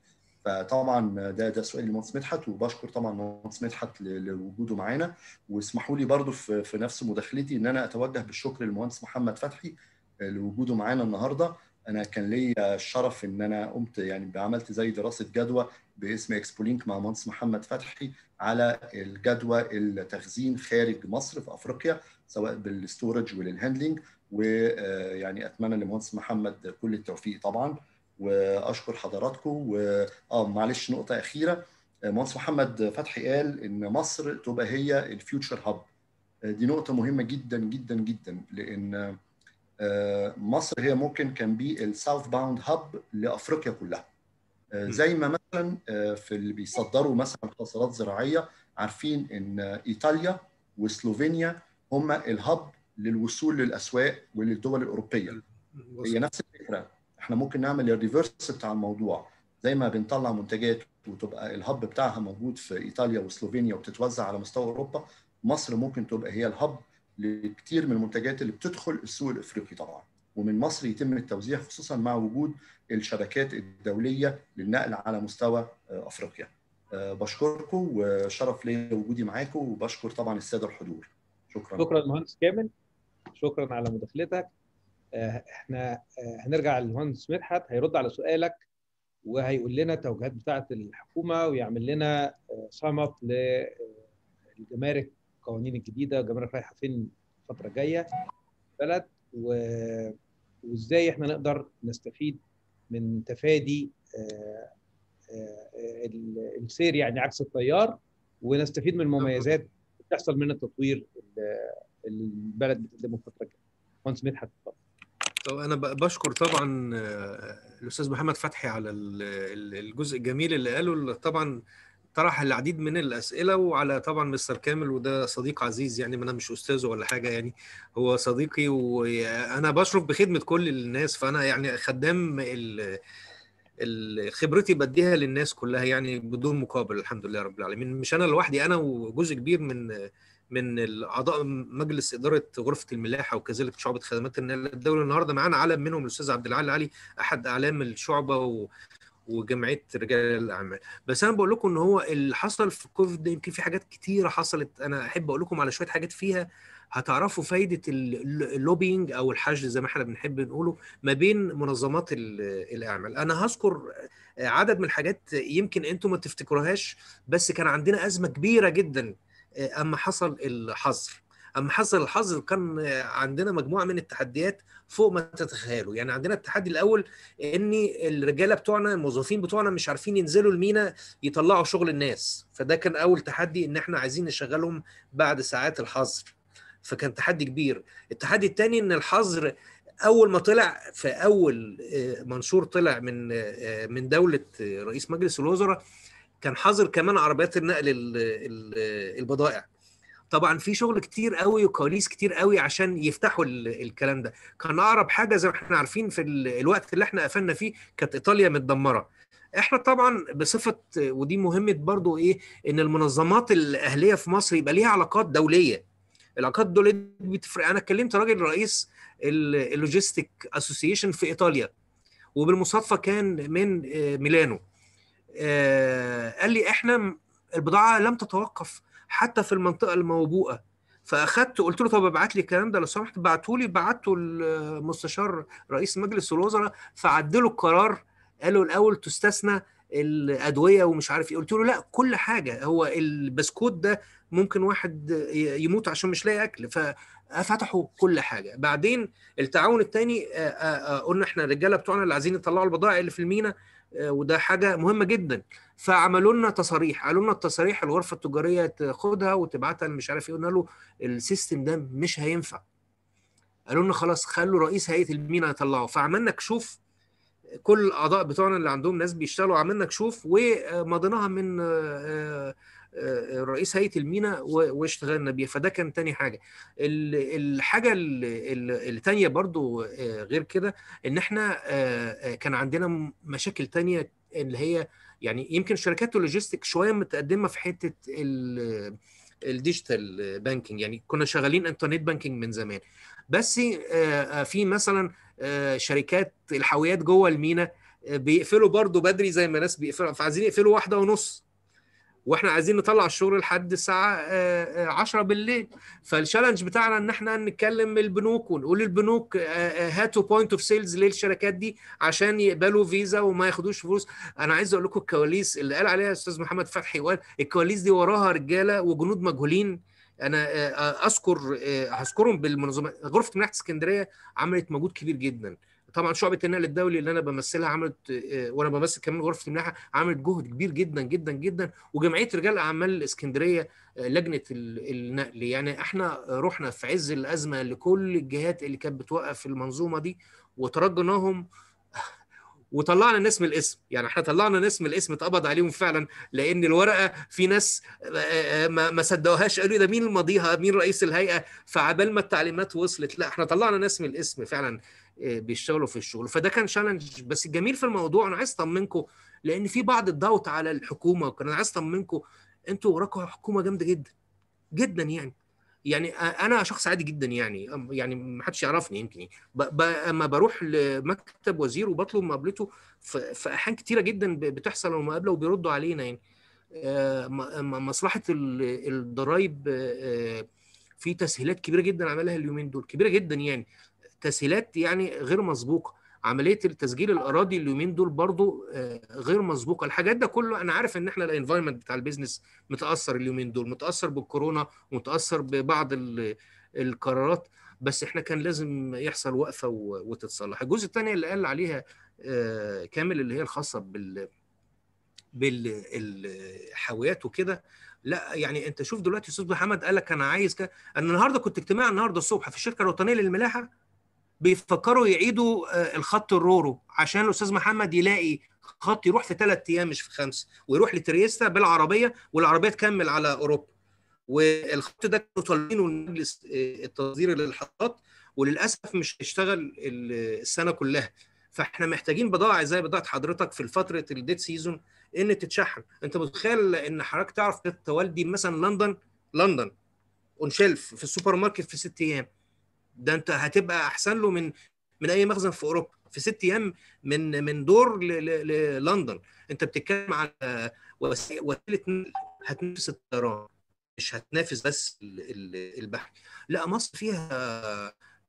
فطبعا ده ده سؤال لمهندس مدحت وبشكر طبعا مهندس مدحت لوجوده معانا واسمحوا لي برضو في, في نفس مداخلتي ان انا اتوجه بالشكر للمهندس محمد فتحي لوجوده معانا النهارده انا كان ليا الشرف ان انا قمت يعني عملت زي دراسه جدوى باسم اكسبولينك مع مهندس محمد فتحي على الجدوى التخزين خارج مصر في افريقيا سواء بالستورج وللهاندلنج ويعني اتمنى لمهندس محمد كل التوفيق طبعا واشكر حضراتكم و اه معلش نقطه اخيره مهندس محمد فتحي قال ان مصر تبقى هي الفيوتشر هاب دي نقطه مهمه جدا جدا جدا لان مصر هي ممكن كان بي الساوث باوند هاب لافريقيا كلها زي ما مثلا في اللي بيصدروا مثلا حصلات زراعيه عارفين ان ايطاليا وسلوفينيا هم الهب للوصول للاسواق وللدول الاوروبيه هي نفس الفكره احنا ممكن نعمل الريفرس بتاع الموضوع زي ما بنطلع منتجات وتبقى الهب بتاعها موجود في ايطاليا وسلوفينيا وبتتوزع على مستوى اوروبا مصر ممكن تبقى هي الهب لكثير من المنتجات اللي بتدخل السوق الافريقي طبعا ومن مصر يتم التوزيع خصوصا مع وجود الشبكات الدوليه للنقل على مستوى افريقيا بشكركم وشرف لي وجودي معاكم وبشكر طبعا الساده الحضور شكرا شكرا مهندس كامل شكرا على مداخلتك احنا هنرجع للمهندس مدحت هيرد على سؤالك وهيقول لنا التوجيهات بتاعه الحكومه ويعمل لنا سام اب للجمارك القوانين الجديده الجمارك رايحه فين الفتره الجايه بلد و... وازاي احنا نقدر نستفيد من تفادي السير يعني عكس التيار ونستفيد من المميزات بتحصل من التطوير اللي البلد بتقدمه الفتره الجايه. مهندس مدحت اتفضل. طب انا بشكر طبعا الاستاذ محمد فتحي على الجزء الجميل اللي قاله طبعا طرح العديد من الاسئله وعلى طبعا مستر كامل وده صديق عزيز يعني ما انا مش استاذه ولا حاجه يعني هو صديقي وانا بشرف بخدمه كل الناس فانا يعني خدام خبرتي بديها للناس كلها يعني بدون مقابل الحمد لله رب العالمين مش انا لوحدي انا وجزء كبير من من اعضاء مجلس اداره غرفه الملاحه وكذلك شعبه خدمات النقل الدولي النهارده معانا علم منهم الاستاذ عبد العال علي احد اعلام الشعبه و وجمعيه رجال الاعمال بس انا بقول لكم ان هو اللي حصل في كوفيد ده يمكن في حاجات كتيره حصلت انا احب اقول لكم على شويه حاجات فيها هتعرفوا فايده اللوبينج او الحشد زي ما احنا بنحب نقوله ما بين منظمات الاعمال انا هذكر عدد من الحاجات يمكن انتم ما تفتكروهاش بس كان عندنا ازمه كبيره جدا اما حصل الحظر اما حصل الحظر كان عندنا مجموعه من التحديات فوق ما تتخيلوا يعني عندنا التحدي الاول ان الرجاله بتوعنا الموظفين بتوعنا مش عارفين ينزلوا المينا يطلعوا شغل الناس فده كان اول تحدي ان احنا عايزين نشغلهم بعد ساعات الحظر فكان تحدي كبير التحدي الثاني ان الحظر اول ما طلع في اول منشور طلع من من دوله رئيس مجلس الوزراء كان حظر كمان عربيات النقل البضائع طبعا في شغل كتير قوي وكواليس كتير قوي عشان يفتحوا الكلام ده كان اقرب حاجه زي ما احنا عارفين في الوقت اللي احنا قفلنا فيه كانت ايطاليا متدمره احنا طبعا بصفه ودي مهمه برضو ايه ان المنظمات الاهليه في مصر يبقى ليها علاقات دوليه العلاقات الدوليه بتفرق انا كلمت راجل رئيس اللوجيستيك اسوسيشن في ايطاليا وبالمصادفه كان من ميلانو قال لي احنا البضاعه لم تتوقف حتى في المنطقه الموبوءه فاخدت قلت له طب ابعت لي الكلام ده لو سمحت بعته لي بعته المستشار رئيس مجلس الوزراء فعدلوا القرار قالوا الاول تستثنى الادويه ومش عارف ايه قلت له لا كل حاجه هو البسكوت ده ممكن واحد يموت عشان مش لاقي اكل ففتحوا كل حاجه بعدين التعاون الثاني قلنا احنا الرجاله بتوعنا اللي عايزين يطلعوا البضائع اللي في المينا وده حاجه مهمه جدا فعملوا لنا تصاريح قالوا لنا التصاريح الغرفه التجاريه تاخدها وتبعتها مش عارف ايه قلنا له السيستم ده مش هينفع قالوا لنا خلاص خلوا رئيس هيئه المينا يطلعه فعملنا كشوف كل الاعضاء بتوعنا اللي عندهم ناس بيشتغلوا عملنا كشوف ومضيناها من رئيس هيئه المينا واشتغلنا بيها فده كان تاني حاجه الحاجه الثانيه برضو غير كده ان احنا كان عندنا مشاكل تانية اللي هي يعني يمكن شركات اللوجيستيك شويه متقدمه في حته الديجيتال بانكينج يعني كنا شغالين انترنت بانكينج من زمان بس في مثلا شركات الحاويات جوه المينا بيقفلوا برضو بدري زي ما ناس بيقفلوا فعايزين يقفلوا واحده ونص واحنا عايزين نطلع الشغل لحد الساعه 10 بالليل فالشالنج بتاعنا ان احنا نتكلم البنوك ونقول البنوك هاتوا بوينت اوف سيلز للشركات دي عشان يقبلوا فيزا وما ياخدوش فلوس انا عايز اقول لكم الكواليس اللي قال عليها الاستاذ محمد فتحي وقال الكواليس دي وراها رجاله وجنود مجهولين انا اذكر هذكرهم بالمنظمات غرفه مناحه اسكندريه عملت مجهود كبير جدا طبعا شعبه النقل الدولي اللي انا بمثلها عملت وانا بمثل كمان غرفه المناحه عملت جهد كبير جدا جدا جدا وجمعيه رجال اعمال الاسكندريه لجنه النقل يعني احنا رحنا في عز الازمه لكل الجهات اللي كانت بتوقف المنظومه دي وترجناهم وطلعنا ناس من الاسم يعني احنا طلعنا ناس من الاسم اتقبض عليهم فعلا لان الورقه في ناس ما صدقوهاش قالوا ده مين ماضيها مين رئيس الهيئه فعبال ما التعليمات وصلت لا احنا طلعنا ناس من الاسم فعلا بيشتغلوا في الشغل فده كان شالنج بس الجميل في الموضوع انا عايز اطمنكم لان في بعض الضغط على الحكومه وكان عايز اطمنكم انتوا وراكم حكومه جامده جدا جدا يعني يعني انا شخص عادي جدا يعني يعني ما حدش يعرفني يمكن اما بروح لمكتب وزير وبطلب مقابلته في احيان كتيره جدا بتحصل المقابله وبيردوا علينا يعني مصلحه الضرايب في تسهيلات كبيره جدا عملها اليومين دول كبيره جدا يعني تسهيلات يعني غير مسبوقه عمليه تسجيل الاراضي اليومين دول برضو غير مسبوقه الحاجات ده كله انا عارف ان احنا الانفايرمنت بتاع البيزنس متاثر اليومين دول متاثر بالكورونا ومتاثر ببعض القرارات بس احنا كان لازم يحصل وقفه وتتصلح الجزء الثاني اللي قال عليها كامل اللي هي الخاصه بال بالحاويات وكده لا يعني انت شوف دلوقتي استاذ محمد قال لك انا عايز ك... انا النهارده كنت اجتماع النهارده الصبح في الشركه الوطنيه للملاحه بيفكروا يعيدوا الخط الرورو عشان الاستاذ محمد يلاقي خط يروح في ثلاث ايام مش في خمسه ويروح لتريستا بالعربيه والعربيه تكمل على اوروبا والخط ده كانوا طالبينه لمجلس التصدير للحاجات وللاسف مش هيشتغل السنه كلها فاحنا محتاجين بضائع زي بضاعه حضرتك في فتره الديت سيزون ان تتشحن انت متخيل ان حضرتك تعرف تولدي مثلا لندن لندن اون شيلف في السوبر ماركت في ست ايام ده انت هتبقى احسن له من من اي مخزن في اوروبا في ست ايام من من دور للندن انت بتتكلم على وسيله نقل هتنافس الطيران مش هتنافس بس البحر لا مصر فيها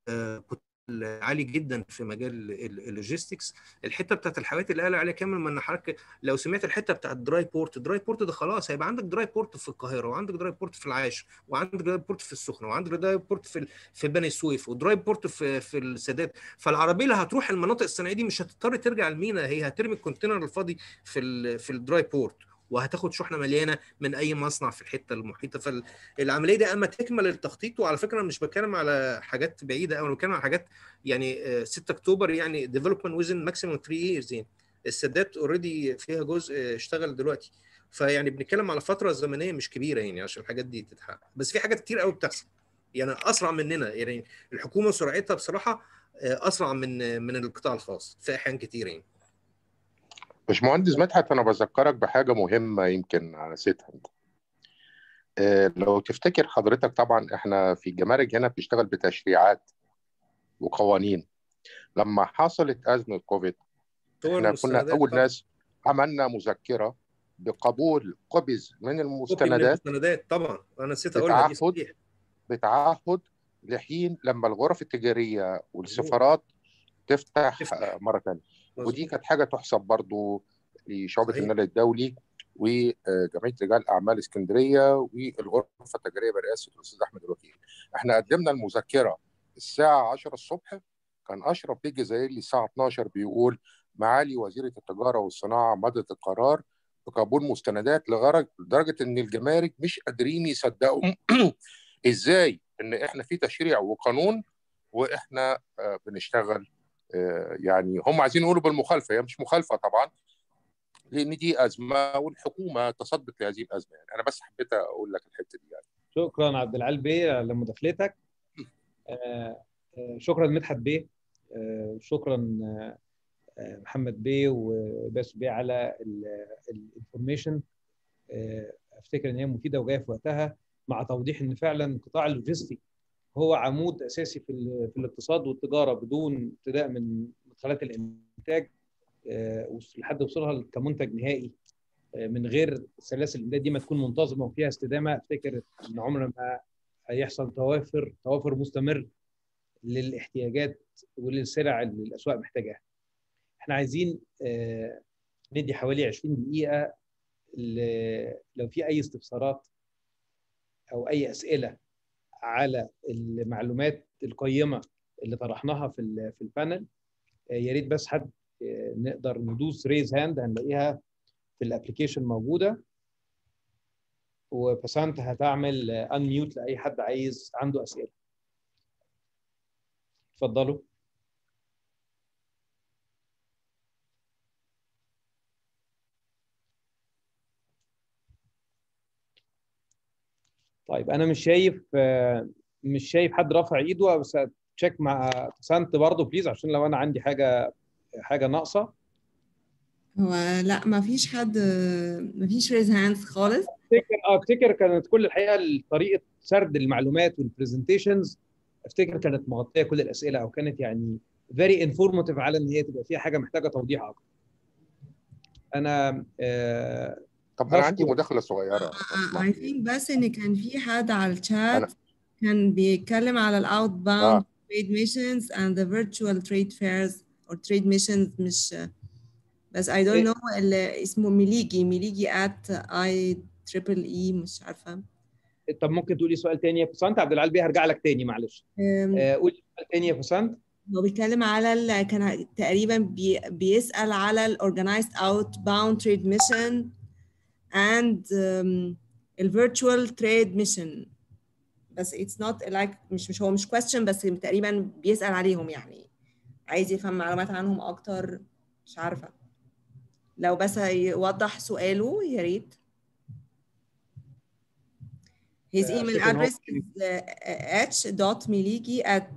عالي جدا في مجال اللوجيستكس الحته بتاعت الحاويات اللي قال عليها كامل ما ان حضرتك لو سمعت الحته بتاعت دراي بورت دراي بورت ده خلاص هيبقى عندك دراي بورت في القاهره وعندك دراي بورت في العاشر وعندك دراي بورت في السخنه وعندك دراي بورت في في بني سويف ودراي بورت في في السادات فالعربيه اللي هتروح المناطق الصناعيه دي مش هتضطر ترجع المينا هي هترمي الكونتينر الفاضي في ال في الدراي بورت وهتاخد شحنه مليانه من اي مصنع في الحته المحيطه فالعمليه دي اما تكمل التخطيط وعلى فكره انا مش بتكلم على حاجات بعيده او بتكلم على حاجات يعني 6 اكتوبر يعني ديفلوبمنت ويزن ماكسيموم 3 ييرز يعني السادات اوريدي فيها جزء اشتغل دلوقتي فيعني بنتكلم على فتره زمنيه مش كبيره يعني عشان الحاجات دي تتحقق بس في حاجات كتير قوي بتحصل يعني اسرع مننا يعني الحكومه سرعتها بصراحه اسرع من من القطاع الخاص في احيان كتير يعني باشمهندس مدحت انا بذكرك بحاجه مهمه يمكن نسيتها انت أه لو تفتكر حضرتك طبعا احنا في الجمارك هنا بنشتغل بتشريعات وقوانين لما حصلت ازمه كوفيد احنا كنا اول طبعا. ناس عملنا مذكره بقبول قبض من المستندات المستندات طبعا انا نسيت اقولها بتعهد بتعهد لحين لما الغرف التجاريه والسفارات تفتح, تفتح. مره ثانيه ودي كانت حاجه تحسب برضو لشعبه النقل الدولي وجمعيه رجال اعمال اسكندريه والغرفه التجاريه برئاسه الاستاذ احمد الوكيل. احنا قدمنا المذكره الساعه 10 الصبح كان اشرف بيجي زي لي الساعه 12 بيقول معالي وزيره التجاره والصناعه مضت القرار بقبول مستندات لدرجه ان الجمارك مش قادرين يصدقوا ازاي ان احنا في تشريع وقانون واحنا بنشتغل يعني هم عايزين يقولوا بالمخالفه هي مش مخالفه طبعا لان دي ازمه والحكومه تصدت لهذه الازمه يعني انا بس حبيت اقول لك الحته دي يعني شكرا عبد العال بيه لمداخلتك شكرا مدحت بيه شكرا محمد بيه وباس بيه على الانفورميشن افتكر ان هي مفيده وجايه في وقتها مع توضيح ان فعلا قطاع اللوجستي هو عمود اساسي في في الاقتصاد والتجاره بدون ابتداء من مدخلات الانتاج لحد وصولها كمنتج نهائي من غير سلاسل الامداد دي ما تكون منتظمه وفيها استدامه افتكر ان عمر ما هيحصل توافر توافر مستمر للاحتياجات وللسلع اللي الاسواق محتاجاها. احنا عايزين ندي حوالي 20 دقيقه لو في اي استفسارات او اي اسئله على المعلومات القيمه اللي طرحناها في في البانل يا ريت بس حد نقدر ندوس ريز هاند هنلاقيها في الابلكيشن موجوده وبسنت هتعمل انميوت لاي حد عايز عنده اسئله اتفضلوا طيب انا مش شايف مش شايف حد رافع ايده بس تشيك مع سانت برضه بليز عشان لو انا عندي حاجه حاجه ناقصه هو لا ما فيش حد ما فيش ريز هاندز خالص افتكر اه افتكر كانت كل الحقيقه طريقه سرد المعلومات والبرزنتيشنز افتكر كانت مغطيه كل الاسئله او كانت يعني فيري انفورماتيف على ان هي تبقى فيها حاجه محتاجه توضيح اكتر انا آه طب انا عندي مداخله صغيره اي ثينك بس ان كان في حد على الشات كان بيتكلم على الاوت باوند trade missions and the virtual trade fairs or trade missions مش بس I don't know اللي اسمه ميليجي ميليجي at I triple E مش عارفة طب ممكن تقولي سؤال تاني يا فسانت عبد العال بيه هرجع لك تاني معلش قولي سؤال تاني يا فسانت هو بيتكلم على ال... كان تقريبا بي... بيسأل على ال organized outbound trade mission and um, ال virtual trade mission بس it's not like مش مش هو مش question بس تقريبا بيسأل عليهم يعني عايز يفهم معلومات عنهم أكتر مش عارفة لو بس يوضح سؤاله يا ريت His email address is h.miligi at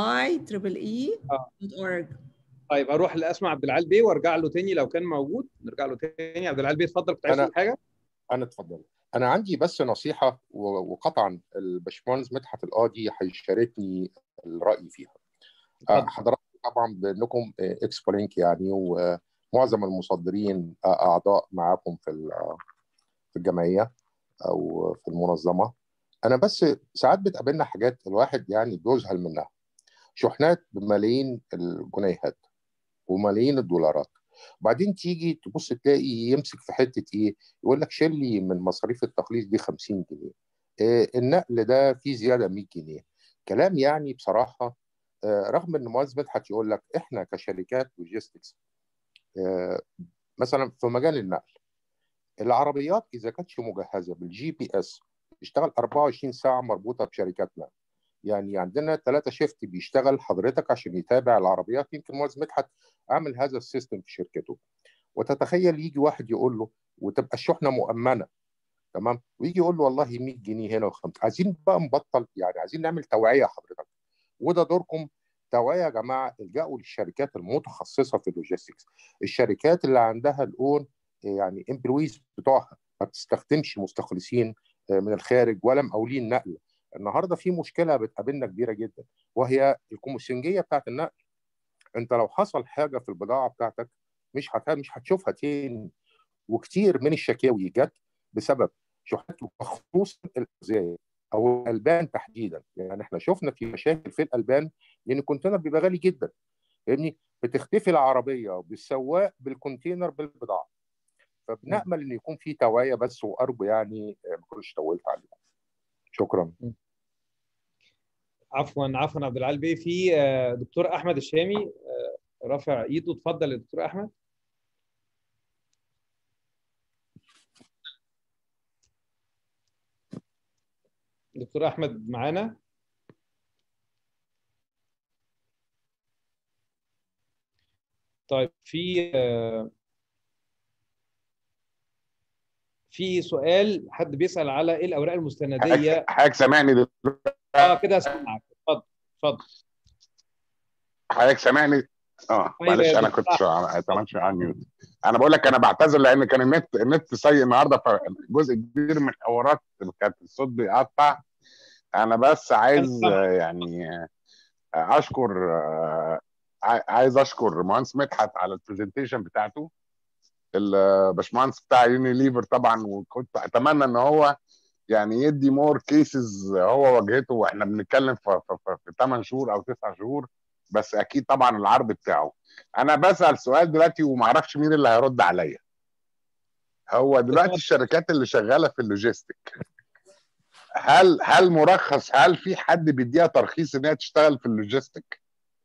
i.e.e.org طيب اروح لاسمع عبد العال بيه وارجع له تاني لو كان موجود نرجع له تاني عبد العال بيه اتفضل كنت عايز حاجه انا اتفضل انا عندي بس نصيحه وقطعا الباشمهندس مدحت القاضي هيشاركني الراي فيها حضراتكم طبعا بانكم اكسبو لينك يعني ومعظم المصدرين اعضاء معاكم في في الجمعيه او في المنظمه انا بس ساعات بتقابلنا حاجات الواحد يعني بيذهل منها شحنات بملايين الجنيهات وملايين الدولارات وبعدين تيجي تبص تلاقي يمسك في حته ايه يقول لك شيل لي من مصاريف التخليص دي 50 جنيه إيه النقل ده فيه زياده 100 جنيه كلام يعني بصراحه آه رغم ان مؤسس مدحت يقول لك احنا كشركات لوجيستكس آه مثلا في مجال النقل العربيات اذا كانتش مجهزه بالجي بي اس تشتغل 24 ساعه مربوطه بشركاتنا يعني عندنا ثلاثة شيفت بيشتغل حضرتك عشان يتابع العربيات يمكن مؤسس مدحت عامل هذا السيستم في شركته وتتخيل يجي واحد يقول له وتبقى الشحنه مؤمنه تمام ويجي يقول له والله 100 جنيه هنا و50 عايزين بقى نبطل يعني عايزين نعمل توعيه حضرتك وده دوركم توعيه يا جماعه الجأوا للشركات المتخصصه في اللوجيستكس الشركات اللي عندها الاون يعني امبلويز بتوعها ما بتستخدمش مستخلصين من الخارج ولا مقاولين نقل النهارده في مشكله بتقابلنا كبيره جدا وهي الكوميسيونجيه بتاعت النقل انت لو حصل حاجه في البضاعه بتاعتك مش هت... مش هتشوفها تاني وكتير من الشكاوي جت بسبب شحنات خصوصا الازاي او الالبان تحديدا يعني احنا شفنا في مشاكل في الالبان لان الكونتينر بيبقى غالي جدا فاهمني بتختفي العربيه بالسواق بالكونتينر بالبضاعه فبنامل ان يكون في توعيه بس وارجو يعني ما كنتش طولت عليكم شكرا عفوا عفوا عبد العال بيه في دكتور احمد الشامي رافع ايده اتفضل يا دكتور احمد دكتور احمد معانا طيب في في سؤال حد بيسال على ايه الاوراق المستنديه حضرتك سامعني دلوقتي اه كده اسمعك اتفضل اتفضل حضرتك سامعني اه معلش انا كنت عملتش على ميوت انا بقول لك انا بعتذر لان كان النت النت سيء النهارده فجزء كبير من الحوارات كانت الصوت بيقطع انا بس عايز يعني اشكر عايز اشكر مهندس مدحت على البرزنتيشن بتاعته الباشمهندس بتاع يونيليفر طبعا وكنت اتمنى ان هو يعني يدي مور كيسز هو واجهته واحنا بنتكلم في, في, في, في 8 شهور او 9 شهور بس اكيد طبعا العرض بتاعه انا بسال سؤال دلوقتي وما اعرفش مين اللي هيرد عليا هو دلوقتي الشركات اللي شغاله في اللوجيستيك هل هل مرخص هل في حد بيديها ترخيص ان هي تشتغل في اللوجيستيك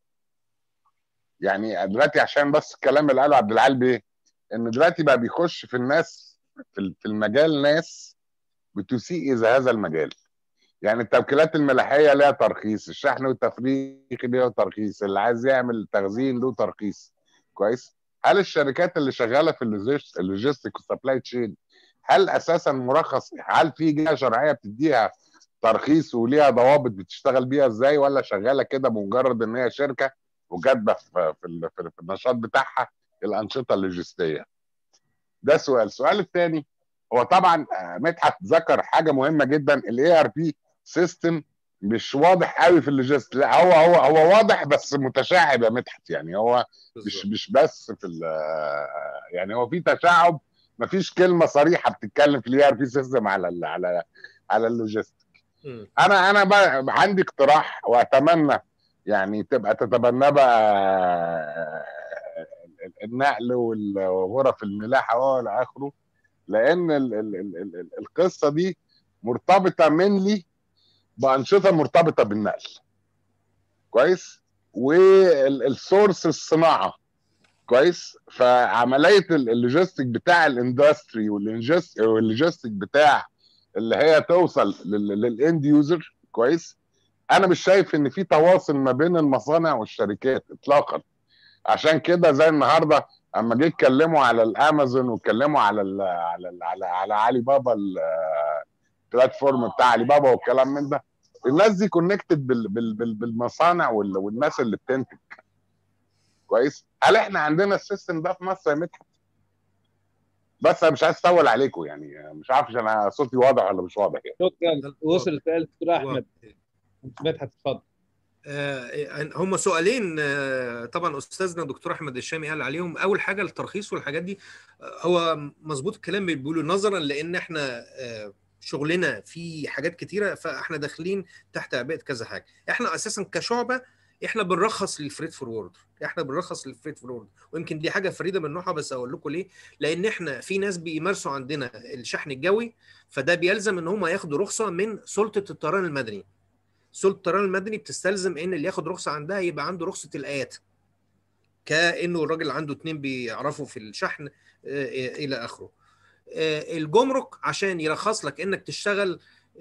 يعني دلوقتي عشان بس الكلام اللي قاله عبد العال بيه ان دلوقتي بقى بيخش في الناس في المجال ناس بتسيء اذا هذا المجال يعني التوكيلات الملاحيه لها ترخيص الشحن والتفريغ له ترخيص اللي عايز يعمل تخزين له ترخيص كويس هل الشركات اللي شغاله في اللوجيستيك والسبلاي تشين هل اساسا مرخص هل في جهه شرعيه بتديها ترخيص وليها ضوابط بتشتغل بيها ازاي ولا شغاله كده بمجرد ان هي شركه وكاتبه في, في, في النشاط بتاعها الانشطه اللوجستيه ده سؤال السؤال الثاني هو طبعا مدحت ذكر حاجه مهمه جدا الاي ار بي سيستم مش واضح قوي في اللوجيست لا هو هو هو واضح بس متشعب يا مدحت يعني هو مش مش بس في يعني هو في تشعب ما فيش كلمه صريحه بتتكلم في الاي ار بي سيستم على ال على على اللوجيستيك انا انا بقى عندي اقتراح واتمنى يعني تبقى تتبنى بقى النقل وغرف الملاحه والى اخره لان ال ال ال ال القصه دي مرتبطه منلي بانشطه مرتبطه بالنقل كويس والسورس الصناعه كويس فعمليه اللوجيستيك بتاع الاندستري واللوجيستيك بتاع اللي هي توصل للاند يوزر كويس انا مش شايف ان في تواصل ما بين المصانع والشركات اطلاقا عشان كده زي النهارده اما جه اتكلموا على الامازون واتكلموا على ال على ال على على علي بابا البلاتفورم بتاع علي بابا والكلام من ده الناس دي كونكتد بال بال بال بالمصانع والناس اللي بتنتج كويس هل احنا عندنا السيستم ده في مصر يا مدحت بس انا مش عايز اطول عليكم يعني مش عارف انا صوتي واضح ولا مش واضح يعني شكرا وصل السؤال دكتور احمد مدحت اتفضل آه هم سؤالين آه طبعا استاذنا دكتور احمد الشامي قال عليهم اول حاجه الترخيص والحاجات دي آه هو مظبوط الكلام اللي بيقوله نظرا لان احنا شغلنا في حاجات كتيره فاحنا داخلين تحت عباءه كذا حاجه احنا اساسا كشعبه احنا بنرخص للفريد فورورد احنا بنرخص للفريد فورورد ويمكن دي حاجه فريده من نوعها بس اقول لكم ليه لان احنا في ناس بيمارسوا عندنا الشحن الجوي فده بيلزم ان هم ياخدوا رخصه من سلطه الطيران المدني سلطه الطيران المدني بتستلزم ان اللي ياخد رخصه عندها يبقى عنده رخصه الايات كانه الراجل عنده اتنين بيعرفوا في الشحن الى اخره الجمرك عشان يرخص لك انك تشتغل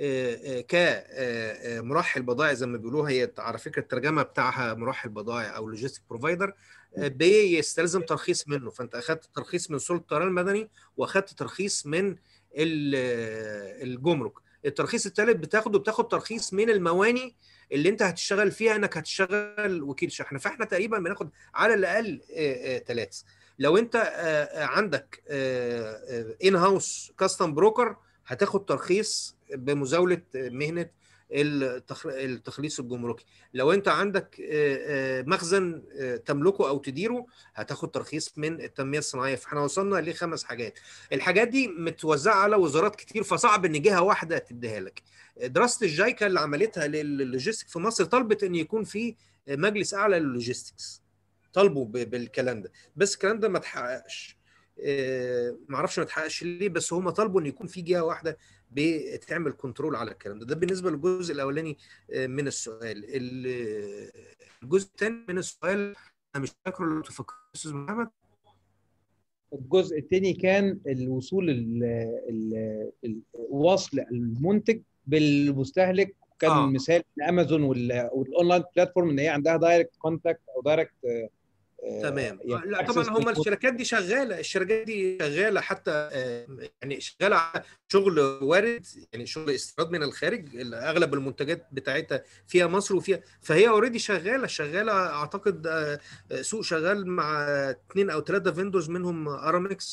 كمرحل بضائع زي ما بيقولوها هي على فكره الترجمه بتاعها مرحل بضائع او لوجيستيك بروفايدر بيستلزم ترخيص منه فانت اخذت ترخيص من سلطه الطيران المدني واخذت ترخيص من الجمرك الترخيص الثالث بتاخده بتاخد ترخيص من المواني اللي انت هتشتغل فيها انك هتشتغل وكيل شحن فاحنا تقريبا بناخد على الاقل ثلاثه لو انت عندك ان هاوس كاستم بروكر هتاخد ترخيص بمزاوله مهنه التخليص الجمركي لو انت عندك مخزن تملكه او تديره هتاخد ترخيص من التنميه الصناعيه فاحنا وصلنا لخمس حاجات الحاجات دي متوزعه على وزارات كتير فصعب ان جهه واحده تديها لك دراسه الجايكا اللي عملتها للوجيستيك في مصر طلبت ان يكون في مجلس اعلى للوجيستكس طالبوا بالكلام ده بس الكلام ده ما اتحققش ما اعرفش ما اتحققش ليه بس هم طالبوا ان يكون في جهه واحده بتعمل كنترول على الكلام ده ده بالنسبه للجزء الاولاني من السؤال الجزء الثاني من السؤال انا مش فاكره لو تفكر استاذ محمد الجزء الثاني كان الوصول ال ال وصل المنتج بالمستهلك كان آه. مثال امازون والاونلاين بلاتفورم ان هي عندها دايركت كونتاكت او دايركت تمام يعني لا طبعا هم الشركات دي شغاله الشركات دي شغاله حتى يعني شغاله على شغل وارد يعني شغل استيراد من الخارج اغلب المنتجات بتاعتها فيها مصر وفيها فهي اوريدي شغاله شغاله اعتقد سوق شغال مع اثنين او ثلاثه فيندورز منهم ارامكس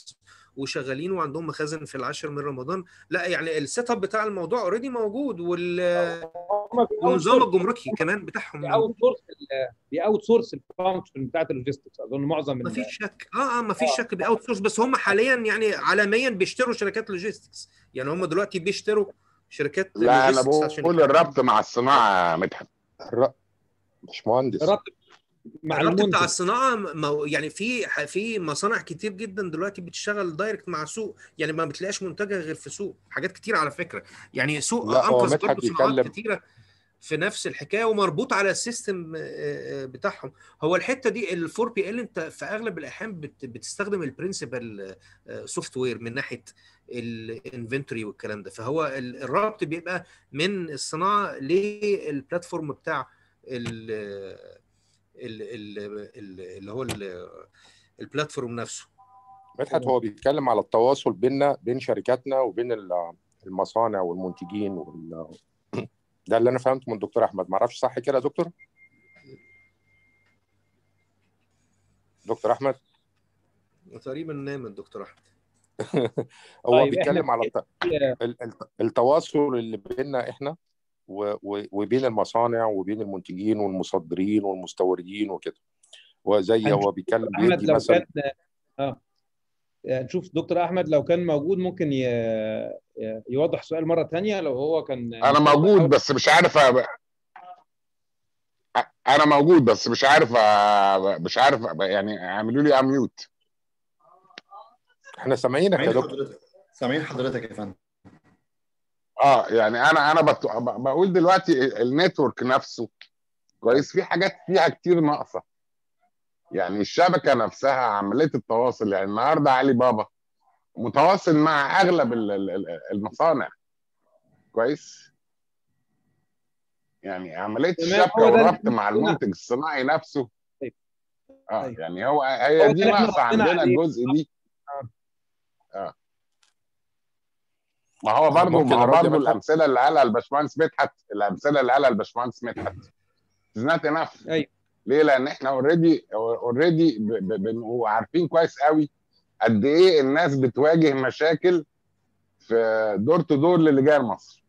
وشغالين وعندهم مخازن في العاشر من رمضان لا يعني السيت اب بتاع الموضوع اوريدي موجود وال والنظام الجمركي كمان بتاعهم بيأوت سورس بيأوت سورس الفانكشن بتاعت اللوجيستكس اظن معظم ما فيش شك اه اه ما فيش شك بيأوت سورس بس هم حاليا يعني عالميا بيشتروا شركات لوجيستكس يعني هم دلوقتي بيشتروا شركات لا انا logistics عشان بقول الربط مع الصناعه يا مدحت الر- باشمهندس الربط مع الربط بتاع المنتج الصناعه ما يعني في في مصانع كتير جدا دلوقتي بتشتغل دايركت مع سوق يعني ما بتلاقيش منتجها غير في سوق حاجات كتير على فكره يعني سوق لا، هو انقذ مدحت برضه صناعات بيتكلم- كتيره في نفس الحكايه ومربوط على السيستم آه، آه، بتاعهم هو الحته دي ال 4 بي ال انت في اغلب الاحيان بت- بتستخدم البرنسبل سوفت وير من ناحيه الانفنتوري والكلام ده فهو ال- الربط بيبقى من الصناعه للبلاتفورم بتاع ال ال- ال- ال- اللي هو ال- البلاتفورم نفسه مدحت هو بيتكلم على التواصل بيننا بين شركاتنا وبين ال- المصانع والمنتجين وال... ده اللي انا فهمته من الدكتور احمد ما اعرفش صح كده يا دكتور دكتور احمد تقريبا نام الدكتور احمد هو طيب، بيتكلم إحنا على الت... ال- ال- التواصل اللي بيننا احنا و... و... وبين المصانع وبين المنتجين والمصدرين والمستوردين وكده وزي هو بيتكلم احمد بيدي لو مثلا كان اه نشوف دكتور احمد لو كان موجود ممكن ي... ي- يوضح سؤال مره ثانيه لو هو كان انا موجود بس مش عارف أ... انا موجود بس مش عارف أ... مش عارف أ... يعني اعملوا لي اميوت احنا سامعينك يا سامعين دكتور حضرتك سامعين حضرتك يا فندم اه يعني انا انا بت... ب- بقول دلوقتي النتورك نفسه كويس في حاجات فيها كتير ناقصه يعني الشبكه نفسها عمليه التواصل يعني النهارده علي بابا متواصل مع اغلب ال- ال- ال- المصانع كويس يعني عمليه تمام، الشبكه هو ده والربط اللي مع احنا- المنتج الصناعي نفسه طيب. اه طيب. يعني هو هو هي ده دي اللي احنا ناقصه ردينا عندنا عليه. الجزء دي آه. اه ما هو برضه ممكن ما هو أرد يا برضه مدحت؟ الامثله اللي قالها الباشمهندس مدحت الامثله اللي قالها الباشمهندس مدحت از نوت انف ايوه ليه؟ لان احنا اوريدي اوريدي عارفين كويس قوي قد ايه الناس بتواجه مشاكل في دور تو دور للي جاي مصر.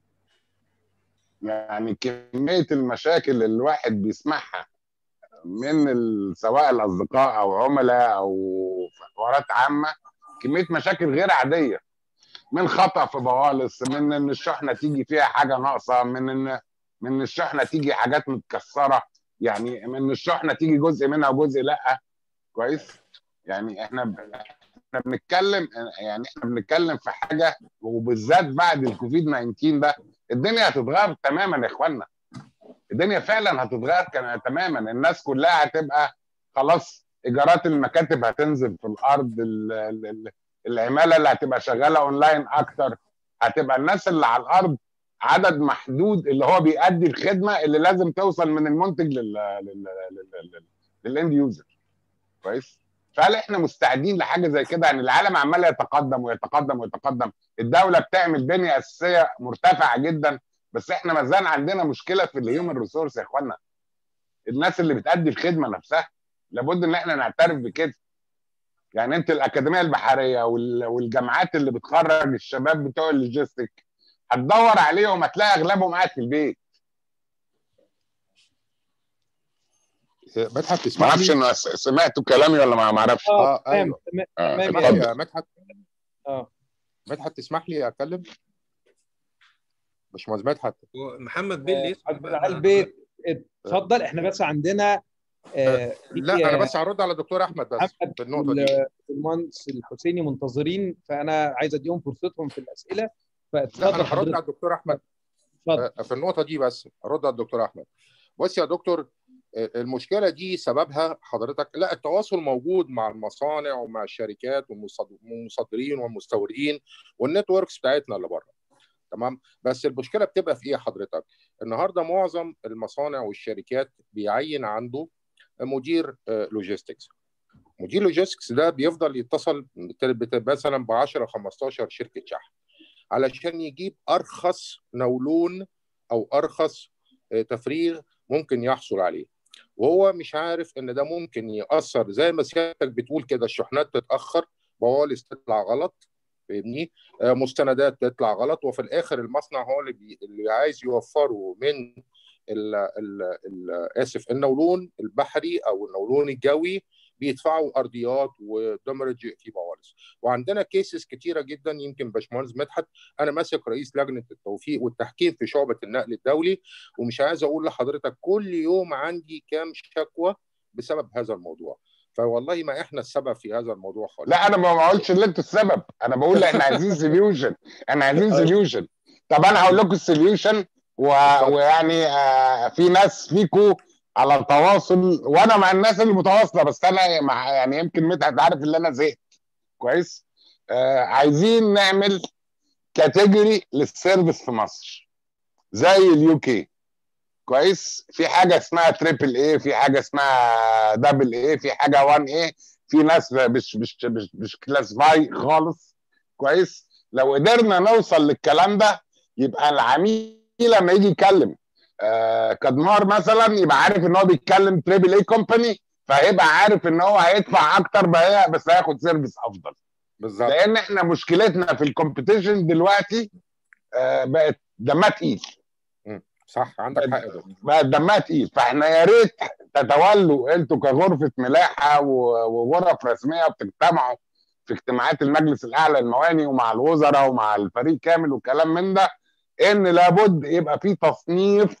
يعني كميه المشاكل اللي الواحد بيسمعها من ال- سواء الاصدقاء او عملاء او في حوارات عامه كميه مشاكل غير عاديه من خطا في بوالص من ان الشحنه تيجي فيها حاجه ناقصه من ان من الشحنه تيجي حاجات متكسره يعني من الشحنه تيجي جزء منها وجزء لا كويس يعني احنا ب... احنا بنتكلم يعني احنا بنتكلم في حاجه وبالذات بعد الكوفيد 19 ده الدنيا هتتغير تماما يا اخوانا الدنيا فعلا هتتغير كان- تماما الناس كلها هتبقى خلاص ايجارات المكاتب هتنزل في الارض ال- ال- ال- العماله اللي هتبقى شغاله اونلاين اكتر هتبقى الناس اللي على الارض عدد محدود اللي هو بيأدي الخدمه اللي لازم توصل من المنتج لل لل لل للاند يوزر كويس فهل احنا مستعدين لحاجه زي كده يعني العالم عمال يتقدم ويتقدم ويتقدم الدوله بتعمل بنيه اساسيه مرتفعه جدا بس احنا ما زال عندنا مشكله في الهيومن ريسورس يا اخوانا الناس اللي بتأدي الخدمه نفسها لابد ان احنا نعترف بكده يعني انت الاكاديميه البحريه وال- والجامعات اللي بتخرج الشباب بتوع اللوجيستيك هتدور عليهم هتلاقي اغلبهم قاعد في البيت مدحت ما تسمح اعرفش لي ان سمعتوا كلامي ولا ما ما اعرفش اه اه تمام ايوه تمام آه، تمام تسمح يا لي اتفضل يا مدحت اه مدحت تسمح لي اتكلم باشمهندس مدحت محمد بيه اللي يسأل عبد بقى العال ده- بيت اتفضل احنا بس عندنا آه، في لا انا بس هرد على الدكتور احمد بس محمد في النقطه دي والمهندس الحسيني منتظرين فانا عايز اديهم فرصتهم في الاسئله لا فاتفضل انا هرد حضرتك على الدكتور احمد اتفضل آه، في النقطه دي بس ارد على الدكتور احمد بص يا دكتور آه، المشكله دي سببها حضرتك لا التواصل موجود مع المصانع ومع الشركات والمصد- والمصدرين والمستوردين والنتوركس بتاعتنا اللي بره تمام بس المشكله بتبقى في ايه حضرتك النهارده معظم المصانع والشركات بيعين عنده مدير لوجيستكس مدير لوجيستكس ده بيفضل يتصل بت- مثلا ب 10 15 شركه شحن علشان يجيب ارخص نولون او ارخص آه، تفريغ ممكن يحصل عليه وهو مش عارف ان ده ممكن ياثر زي ما سيادتك بتقول كده الشحنات تتاخر بواليس تطلع غلط فاهمني آه، مستندات تطلع غلط وفي الاخر المصنع هو اللي, بي... اللي عايز يوفره من ال... ال... ال... اسف النولون البحري او النولون الجوي بيدفعوا ارضيات ودمرج في بواليس وعندنا كيسز كتيره جدا يمكن باشمهندس مدحت انا ماسك رئيس لجنه التوفيق والتحكيم في شعبه النقل الدولي ومش عايز اقول لحضرتك كل يوم عندي كام شكوى بسبب هذا الموضوع فوالله ما احنا السبب في هذا الموضوع خالص لا انا ما بقولش ان انتوا السبب انا بقول احنا عايزين سوليوشن احنا عايزين سوليوشن طب انا هقول لكم السوليوشن و... ويعني آه في ناس فيكو على تواصل وانا مع الناس اللي متواصله بس انا مع يعني يمكن مدحت عارف ان انا زهقت كويس آه عايزين نعمل كاتيجوري للسيرفيس في مصر زي اليو كي كويس في حاجه اسمها تريبل اي في حاجه اسمها دبل اي في حاجه 1 اي في ناس مش مش مش مش كلاسفاي خالص كويس لو قدرنا نوصل للكلام ده يبقى العميل لما يجي يتكلم آه كدمار مثلا يبقى عارف ان هو بيتكلم تريبل اي كومباني فهيبقى عارف ان هو هيدفع اكتر بس هياخد سيرفيس افضل بالظبط لان احنا مشكلتنا في الكومبيتيشن دلوقتي آه بقت دمها تقيل صح عندك حق ده بقت دمها تقيل فاحنا يا ريت تتولوا انتوا كغرفه ملاحه وغرف رسميه وبتجتمعوا في اجتماعات المجلس الاعلى للمواني ومع الوزراء ومع الفريق كامل والكلام من ده ان لابد يبقى في تصنيف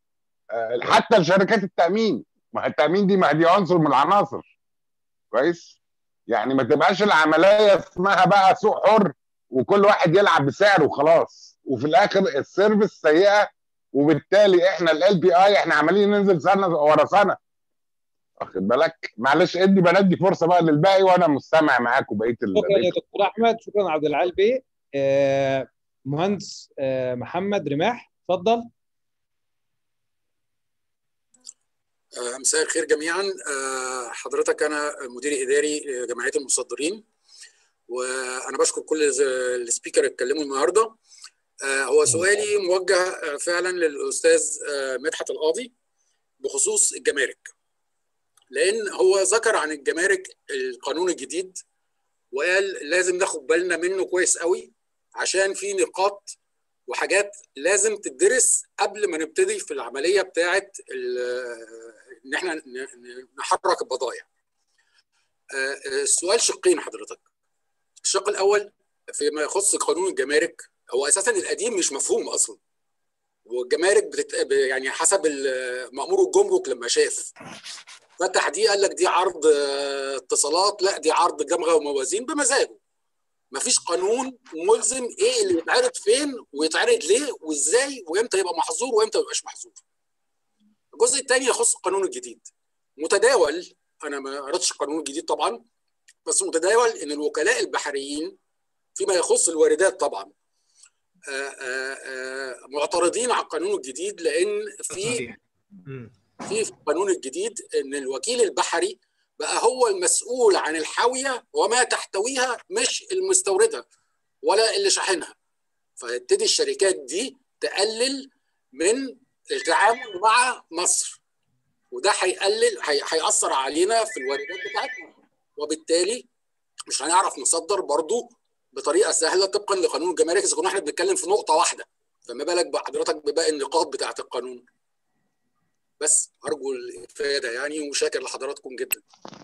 حتى لشركات التامين ما التامين دي ما دي عنصر من العناصر كويس يعني ما تبقاش العمليه اسمها بقى سوق حر وكل واحد يلعب بسعره وخلاص وفي الاخر السيرفيس سيئه وبالتالي احنا ال بي اي احنا عمالين ننزل سنه ورا سنه واخد بالك معلش ادي بندي فرصه بقى للباقي وانا مستمع معاكم بقيه شكرا يا دكتور احمد شكرا عبد العال بيه آه مهندس آه محمد رماح اتفضل آه مساء الخير جميعا آه حضرتك انا مدير اداري جمعيه المصدرين وانا بشكر كل السبيكر اللي اتكلموا النهارده هو سؤالي موجه فعلا للاستاذ مدحت القاضي بخصوص الجمارك لان هو ذكر عن الجمارك القانون الجديد وقال لازم ناخد بالنا منه كويس قوي عشان في نقاط وحاجات لازم تدرس قبل ما نبتدي في العمليه بتاعه ان احنا نحرك البضائع السؤال شقين حضرتك الشق الاول فيما يخص قانون الجمارك هو اساسا القديم مش مفهوم اصلا والجمارك بتت... يعني حسب مأمور الجمرك لما شاف فتح دي قال لك دي عرض اتصالات لا دي عرض جمغه وموازين بمزاجه مفيش قانون ملزم ايه اللي يتعرض فين ويتعرض ليه وازاي وامتى يبقى محظور وامتى ما يبقاش محظور الجزء الثاني يخص القانون الجديد متداول انا ما قريتش القانون الجديد طبعا بس متداول ان الوكلاء البحريين فيما يخص الواردات طبعا آآ آآ معترضين على القانون الجديد لان في في في القانون الجديد ان الوكيل البحري بقى هو المسؤول عن الحاويه وما تحتويها مش المستورده ولا اللي شاحنها فيبتدي الشركات دي تقلل من التعامل مع مصر وده هيقلل هيأثر علينا في الواردات بتاعتنا وبالتالي مش هنعرف نصدر برضو بطريقه سهله طبقا لقانون الجمارك اذا كنا احنا بنتكلم في نقطه واحده فما بالك بحضرتك بباقي النقاط بتاعه القانون بس ارجو الافاده يعني وشاكر لحضراتكم جدا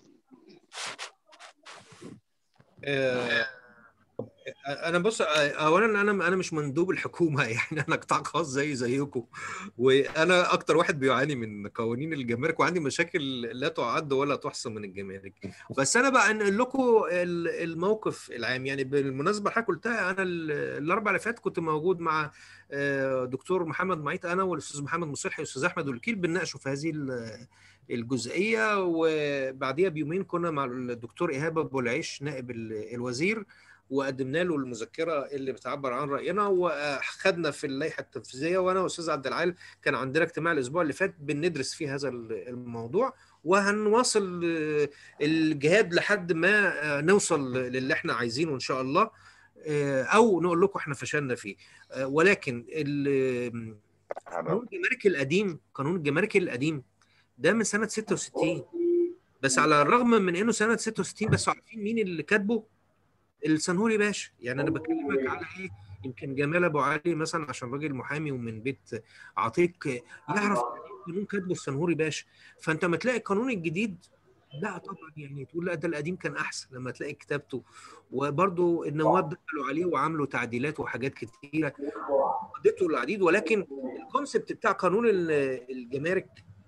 انا بص اولا انا انا مش مندوب الحكومه يعني انا قطاع خاص زي زيكم وانا اكتر واحد بيعاني من قوانين الجمارك وعندي مشاكل لا تعد ولا تحصى من الجمارك بس انا بقى انقل لكم الموقف العام يعني بالمناسبه حضرتك قلتها انا الاربع اللي فات كنت موجود مع دكتور محمد معيط انا والاستاذ محمد مصلحي والاستاذ احمد الوكيل بنناقشوا في هذه الجزئيه وبعديها بيومين كنا مع الدكتور ايهاب ابو العيش نائب الوزير وقدمنا له المذكره اللي بتعبر عن راينا وخدنا في اللائحه التنفيذيه وانا واستاذ عبد العال كان عندنا اجتماع الاسبوع اللي فات بندرس فيه هذا الموضوع وهنواصل الجهاد لحد ما نوصل للي احنا عايزينه ان شاء الله او نقول لكم احنا فشلنا فيه ولكن قانون الجمارك القديم قانون الجمارك القديم ده من سنه 66 بس على الرغم من انه سنه 66 بس عارفين مين اللي كاتبه السنهوري باشا يعني انا بكلمك على ايه يمكن جمال ابو علي مثلا عشان راجل محامي ومن بيت عتيق يعرف قانون كاتبه السنهوري باشا فانت ما تلاقي القانون الجديد لا طبعا يعني تقول لا ده القديم كان احسن لما تلاقي كتابته وبرضه النواب دخلوا عليه وعملوا تعديلات وحاجات كتيره اديته العديد ولكن الكونسبت بتاع قانون الجمارك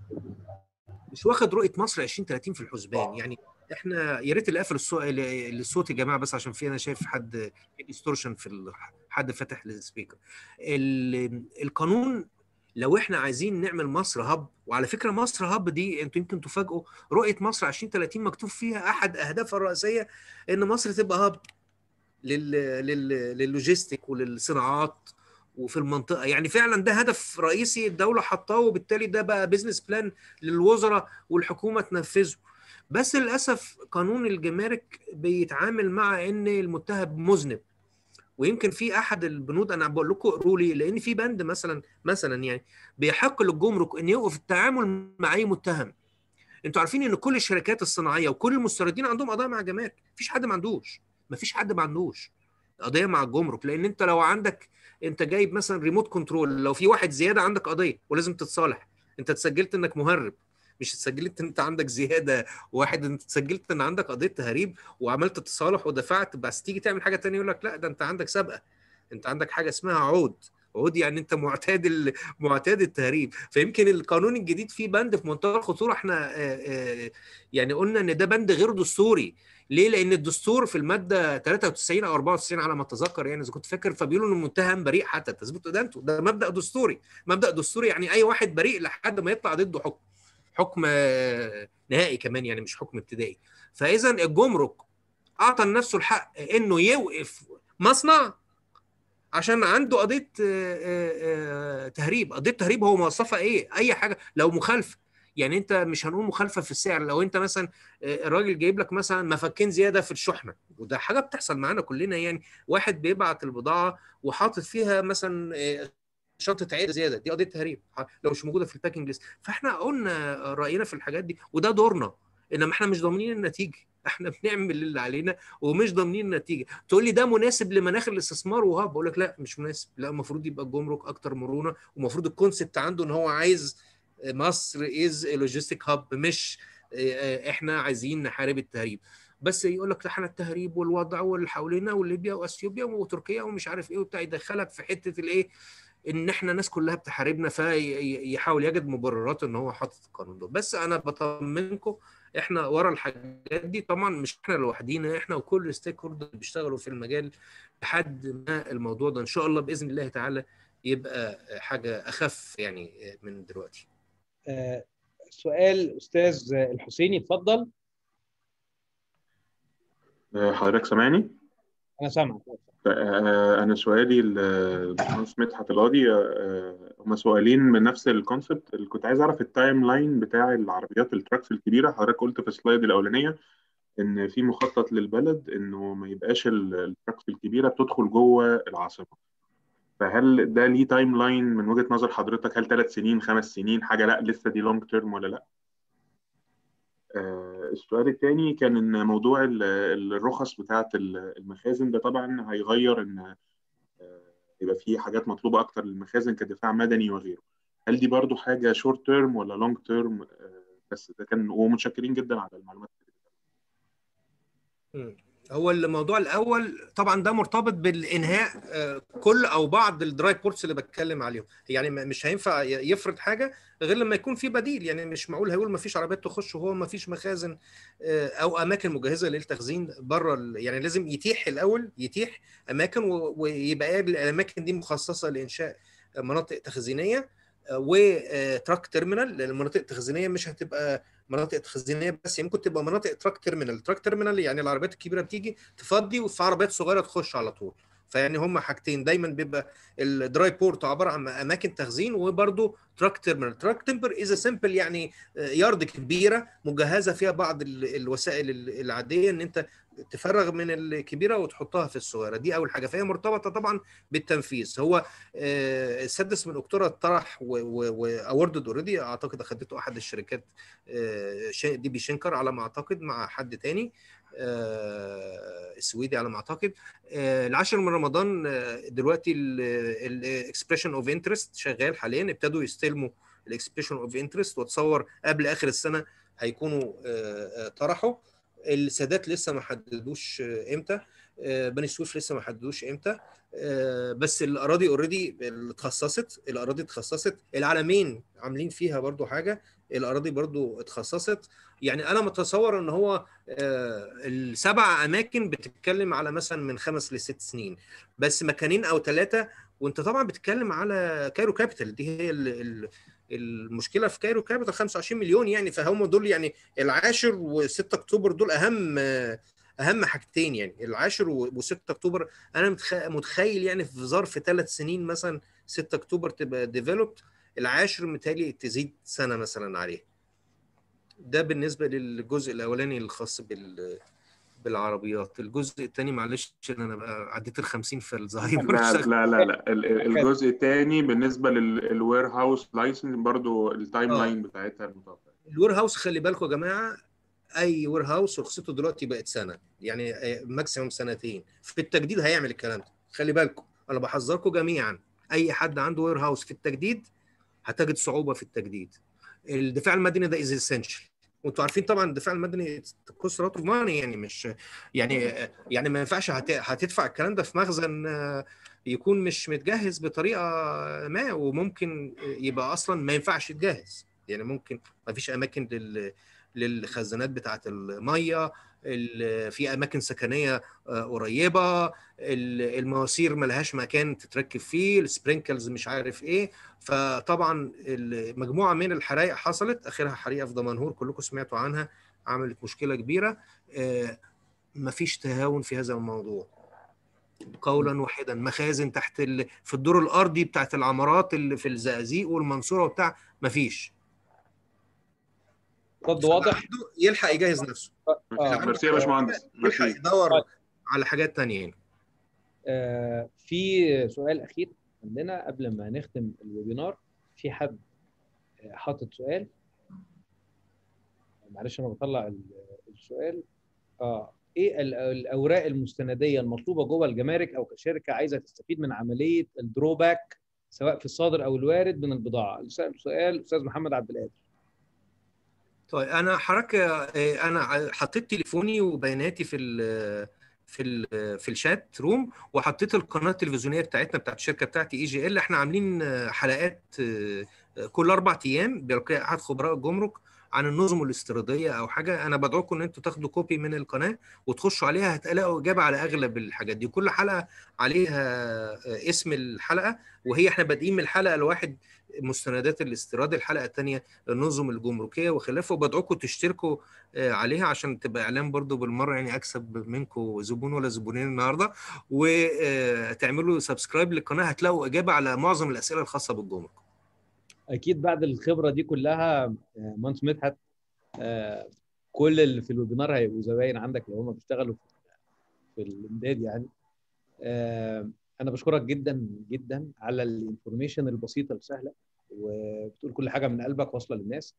مش واخد رؤيه مصر 2030 في الحسبان يعني احنا يا ريت اللي قافل الصوت يا جماعه بس عشان في انا شايف حد ديستورشن في حد فاتح السبيكر القانون لو احنا عايزين نعمل مصر هب وعلى فكره مصر هب دي انتوا يمكن تفاجئوا رؤيه مصر 2030 مكتوب فيها احد اهدافها الرئيسيه ان مصر تبقى هب لل لل لللوجيستيك وللصناعات وفي المنطقه يعني فعلا ده هدف رئيسي الدوله حطاه وبالتالي ده بقى بيزنس بلان للوزراء والحكومه تنفذه بس للاسف قانون الجمارك بيتعامل مع ان المتهم مذنب ويمكن في احد البنود انا بقول لكم اقروا لي لان في بند مثلا مثلا يعني بيحق للجمرك ان يوقف التعامل مع اي متهم انتوا عارفين ان كل الشركات الصناعيه وكل المستوردين عندهم قضايا مع الجمارك مفيش حد ما عندوش مفيش حد ما عندوش قضيه مع الجمرك لان انت لو عندك انت جايب مثلا ريموت كنترول لو في واحد زياده عندك قضيه ولازم تتصالح انت اتسجلت انك مهرب مش اتسجلت ان انت عندك زياده واحد انت اتسجلت ان عندك قضيه تهريب وعملت تصالح ودفعت بس تيجي تعمل حاجه ثانيه يقول لك لا ده انت عندك سابقه انت عندك حاجه اسمها عود عود يعني انت معتاد معتاد التهريب فيمكن القانون الجديد فيه بند في منتهى الخطوره احنا يعني قلنا ان ده بند غير دستوري ليه؟ لان الدستور في الماده 93 او 94 على ما اتذكر يعني اذا كنت فاكر فبيقولوا ان المتهم بريء حتى تثبت ادانته ده مبدا دستوري مبدا دستوري يعني اي واحد بريء لحد ما يطلع ضده حكم حكم نهائي كمان يعني مش حكم ابتدائي فاذا الجمرك اعطى لنفسه الحق انه يوقف مصنع عشان عنده قضيه تهريب قضيه تهريب هو موصفها ايه اي حاجه لو مخالفه يعني انت مش هنقول مخالفه في السعر لو انت مثلا الراجل جايب لك مثلا مفكين زياده في الشحنه وده حاجه بتحصل معانا كلنا يعني واحد بيبعت البضاعه وحاطط فيها مثلا شنطه عيد زياده دي قضيه تهريب لو مش موجوده في الباكنج ليست فاحنا قلنا راينا في الحاجات دي وده دورنا انما احنا مش ضامنين النتيجه احنا بنعمل اللي علينا ومش ضامنين النتيجه تقول لي ده مناسب لمناخ الاستثمار وهاب بقول لك لا مش مناسب لا المفروض يبقى الجمرك اكتر مرونه ومفروض الكونسبت عنده ان هو عايز مصر از لوجيستيك هاب مش احنا عايزين نحارب التهريب بس يقول لك احنا التهريب والوضع واللي حوالينا وليبيا واثيوبيا وتركيا ومش عارف ايه وبتاع يدخلك في حته الايه ان احنا الناس كلها بتحاربنا فيحاول يجد مبررات ان هو حاطط القانون ده بس انا بطمنكم احنا ورا الحاجات دي طبعا مش احنا لوحدينا احنا وكل الستيك هولدر اللي بيشتغلوا في المجال لحد ما الموضوع ده ان شاء الله باذن الله تعالى يبقى حاجه اخف يعني من دلوقتي آه سؤال استاذ الحسيني اتفضل حضرتك سامعني؟ انا سامعك انا سؤالي للباشمهندس مدحت القاضي هما سؤالين من نفس الكونسبت اللي كنت عايز اعرف التايم لاين بتاع العربيات التراكس الكبيره حضرتك قلت في السلايد الاولانيه ان في مخطط للبلد انه ما يبقاش التراكس الكبيره بتدخل جوه العاصمه فهل ده ليه تايم لاين من وجهه نظر حضرتك هل ثلاث سنين خمس سنين حاجه لا لسه دي لونج تيرم ولا لا؟ السؤال الثاني كان ان موضوع الرخص بتاعه المخازن ده طبعا هيغير ان يبقى في حاجات مطلوبه اكتر للمخازن كدفاع مدني وغيره هل دي برضو حاجه شورت تيرم ولا لونج تيرم بس ده كان ومتشكرين جدا على المعلومات هو الموضوع الاول طبعا ده مرتبط بالانهاء كل او بعض الدراي بورتس اللي بتكلم عليهم يعني مش هينفع يفرض حاجه غير لما يكون في بديل يعني مش معقول هيقول ما فيش عربيات تخش وهو ما فيش مخازن او اماكن مجهزه للتخزين بره يعني لازم يتيح الاول يتيح اماكن ويبقى الاماكن دي مخصصه لانشاء مناطق تخزينيه وتراك تيرمينال لان المناطق التخزينيه مش هتبقى مناطق تخزينيه بس ممكن تبقى مناطق تراك تيرمينال تراك تيرمينال يعني العربيات الكبيره بتيجي تفضي وفي عربيات صغيره تخش على طول فيعني هم حاجتين دايما بيبقى الدراي بورت عباره عن اماكن تخزين وبرده تراك تيرمينال تراك تمبر از سمبل يعني يارد كبيره مجهزه فيها بعض الوسائل العاديه ان انت تفرغ من الكبيره وتحطها في الصغيره دي اول حاجه فهي مرتبطه طبعا بالتنفيذ هو السادس من اكتوبر طرح واوردد اوريدي اعتقد اخدته احد الشركات دي بي شنكر على ما اعتقد مع حد تاني السويدي على ما اعتقد العاشر من رمضان دلوقتي الاكسبريشن اوف انترست شغال حاليا ابتدوا يستلموا الاكسبريشن اوف انترست واتصور قبل اخر السنه هيكونوا طرحوا السادات لسه ما حددوش امتى بني سويف لسه ما حددوش امتى بس الاراضي اوريدي اتخصصت الاراضي اتخصصت العالمين عاملين فيها برضو حاجه الاراضي برضو اتخصصت يعني انا متصور ان هو السبع اماكن بتتكلم على مثلا من خمس لست سنين بس مكانين او ثلاثه وانت طبعا بتتكلم على كايرو كابيتال دي هي ال المشكله في كايرو كابيتال 25 مليون يعني فهم دول يعني العاشر و6 اكتوبر دول اهم اهم حاجتين يعني العاشر و6 اكتوبر انا متخيل يعني في ظرف ثلاث سنين مثلا 6 اكتوبر تبقى ديفلوبد العاشر متهيألي تزيد سنه مثلا عليه ده بالنسبه للجزء الاولاني الخاص بال بالعربيات الجزء الثاني معلش انا بقى عديت ال 50 في الزهايمر لا لا لا لا الجزء الثاني بالنسبه للوير هاوس لايسنس برضو التايم لاين بتاعتها المتوقع الوير هاوس خلي بالكم يا جماعه اي وير هاوس رخصته دلوقتي بقت سنه يعني ماكسيموم سنتين في التجديد هيعمل الكلام ده خلي بالكم انا بحذركم جميعا اي حد عنده وير هاوس في التجديد هتجد صعوبه في التجديد الدفاع المدني ده از اسينشال وانتوا عارفين طبعا الدفاع المدني كوست اوف ماني يعني مش يعني يعني ما ينفعش هتدفع الكلام ده في مخزن يكون مش متجهز بطريقه ما وممكن يبقى اصلا ما ينفعش يتجهز يعني ممكن ما فيش اماكن لل للخزانات بتاعه الميه في اماكن سكنيه قريبه المواسير ملهاش مكان تتركب فيه السبرينكلز مش عارف ايه فطبعا مجموعه من الحرائق حصلت اخرها حريقه في دمنهور كلكم سمعتوا عنها عملت مشكله كبيره مفيش تهاون في هذا الموضوع قولا واحدا مخازن تحت ال... في الدور الارضي بتاعت العمارات اللي في الزقازيق والمنصوره وبتاع مفيش رد واضح يلحق يجهز نفسه ميرسي يا باشمهندس يلحق يدور على حاجات ثانيه يعني آه في سؤال اخير عندنا قبل ما نختم الويبينار في حد حاطط سؤال معلش انا بطلع السؤال اه ايه الاوراق المستنديه المطلوبه جوه الجمارك او كشركه عايزه تستفيد من عمليه الدروباك سواء في الصادر او الوارد من البضاعه سؤال استاذ محمد عبد القادر طيب انا حضرتك انا حطيت تليفوني وبياناتي في ال في ال في الشات روم وحطيت القناه التلفزيونيه بتاعتنا بتاعت الشركه بتاعتي اي جي ال احنا عاملين حلقات كل اربع ايام بيلقيها احد خبراء الجمرك عن النظم الاستيراديه او حاجه انا بدعوكم ان انتوا تاخدوا كوبي من القناه وتخشوا عليها هتلاقوا اجابه على اغلب الحاجات دي كل حلقه عليها اسم الحلقه وهي احنا بادئين من الحلقه الواحد مستندات الاستيراد الحلقه الثانيه النظم الجمركيه وخلافه وبدعوكم تشتركوا عليها عشان تبقى اعلان برضو بالمره يعني اكسب منكم زبون ولا زبونين النهارده وتعملوا سبسكرايب للقناه هتلاقوا اجابه على معظم الاسئله الخاصه بالجمرك اكيد بعد الخبره دي كلها مهندس مدحت كل اللي في الويبينار هيبقوا زباين عندك لو هم بيشتغلوا في الامداد يعني انا بشكرك جدا جدا على الانفورميشن البسيطه السهله وبتقول كل حاجه من قلبك واصله للناس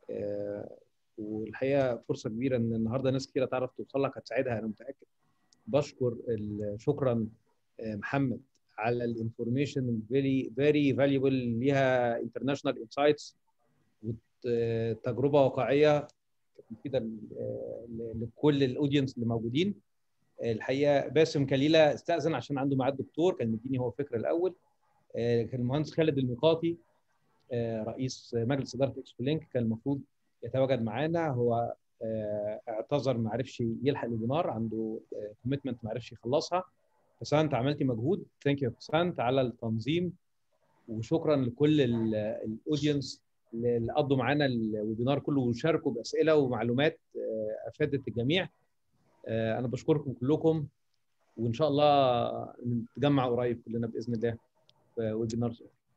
والحقيقه فرصه كبيره ان النهارده ناس كثيره تعرف توصل لك هتساعدها انا متاكد بشكر شكرا محمد على الانفورميشن فيري فيري فاليبل ليها انترناشونال انسايتس وتجربه واقعيه مفيده لكل الاودينس اللي موجودين الحقيقه باسم كليله استاذن عشان عنده ميعاد دكتور كان مديني هو الفكره الاول كان المهندس خالد الميقاتي رئيس مجلس اداره اكسبو لينك كان المفروض يتواجد معانا هو اعتذر ما عرفش يلحق الويبينار عنده كوميتمنت ما عرفش يخلصها فسانت عملتي مجهود ثانك يو سانت على التنظيم وشكرا لكل الاودينس اللي قضوا معانا الويبينار كله وشاركوا باسئله ومعلومات افادت الجميع انا بشكركم كلكم وان شاء الله نتجمع قريب كلنا باذن الله في ويبينار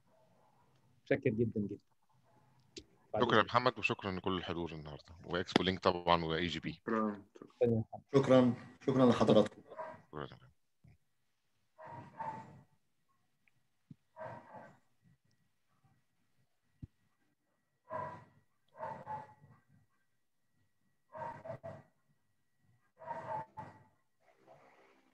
متشكر جدا جدا شكرا يا محمد وشكرا لكل الحضور النهارده واكسبو لينك طبعا واي جي بي شكرا شكرا لحضراتكم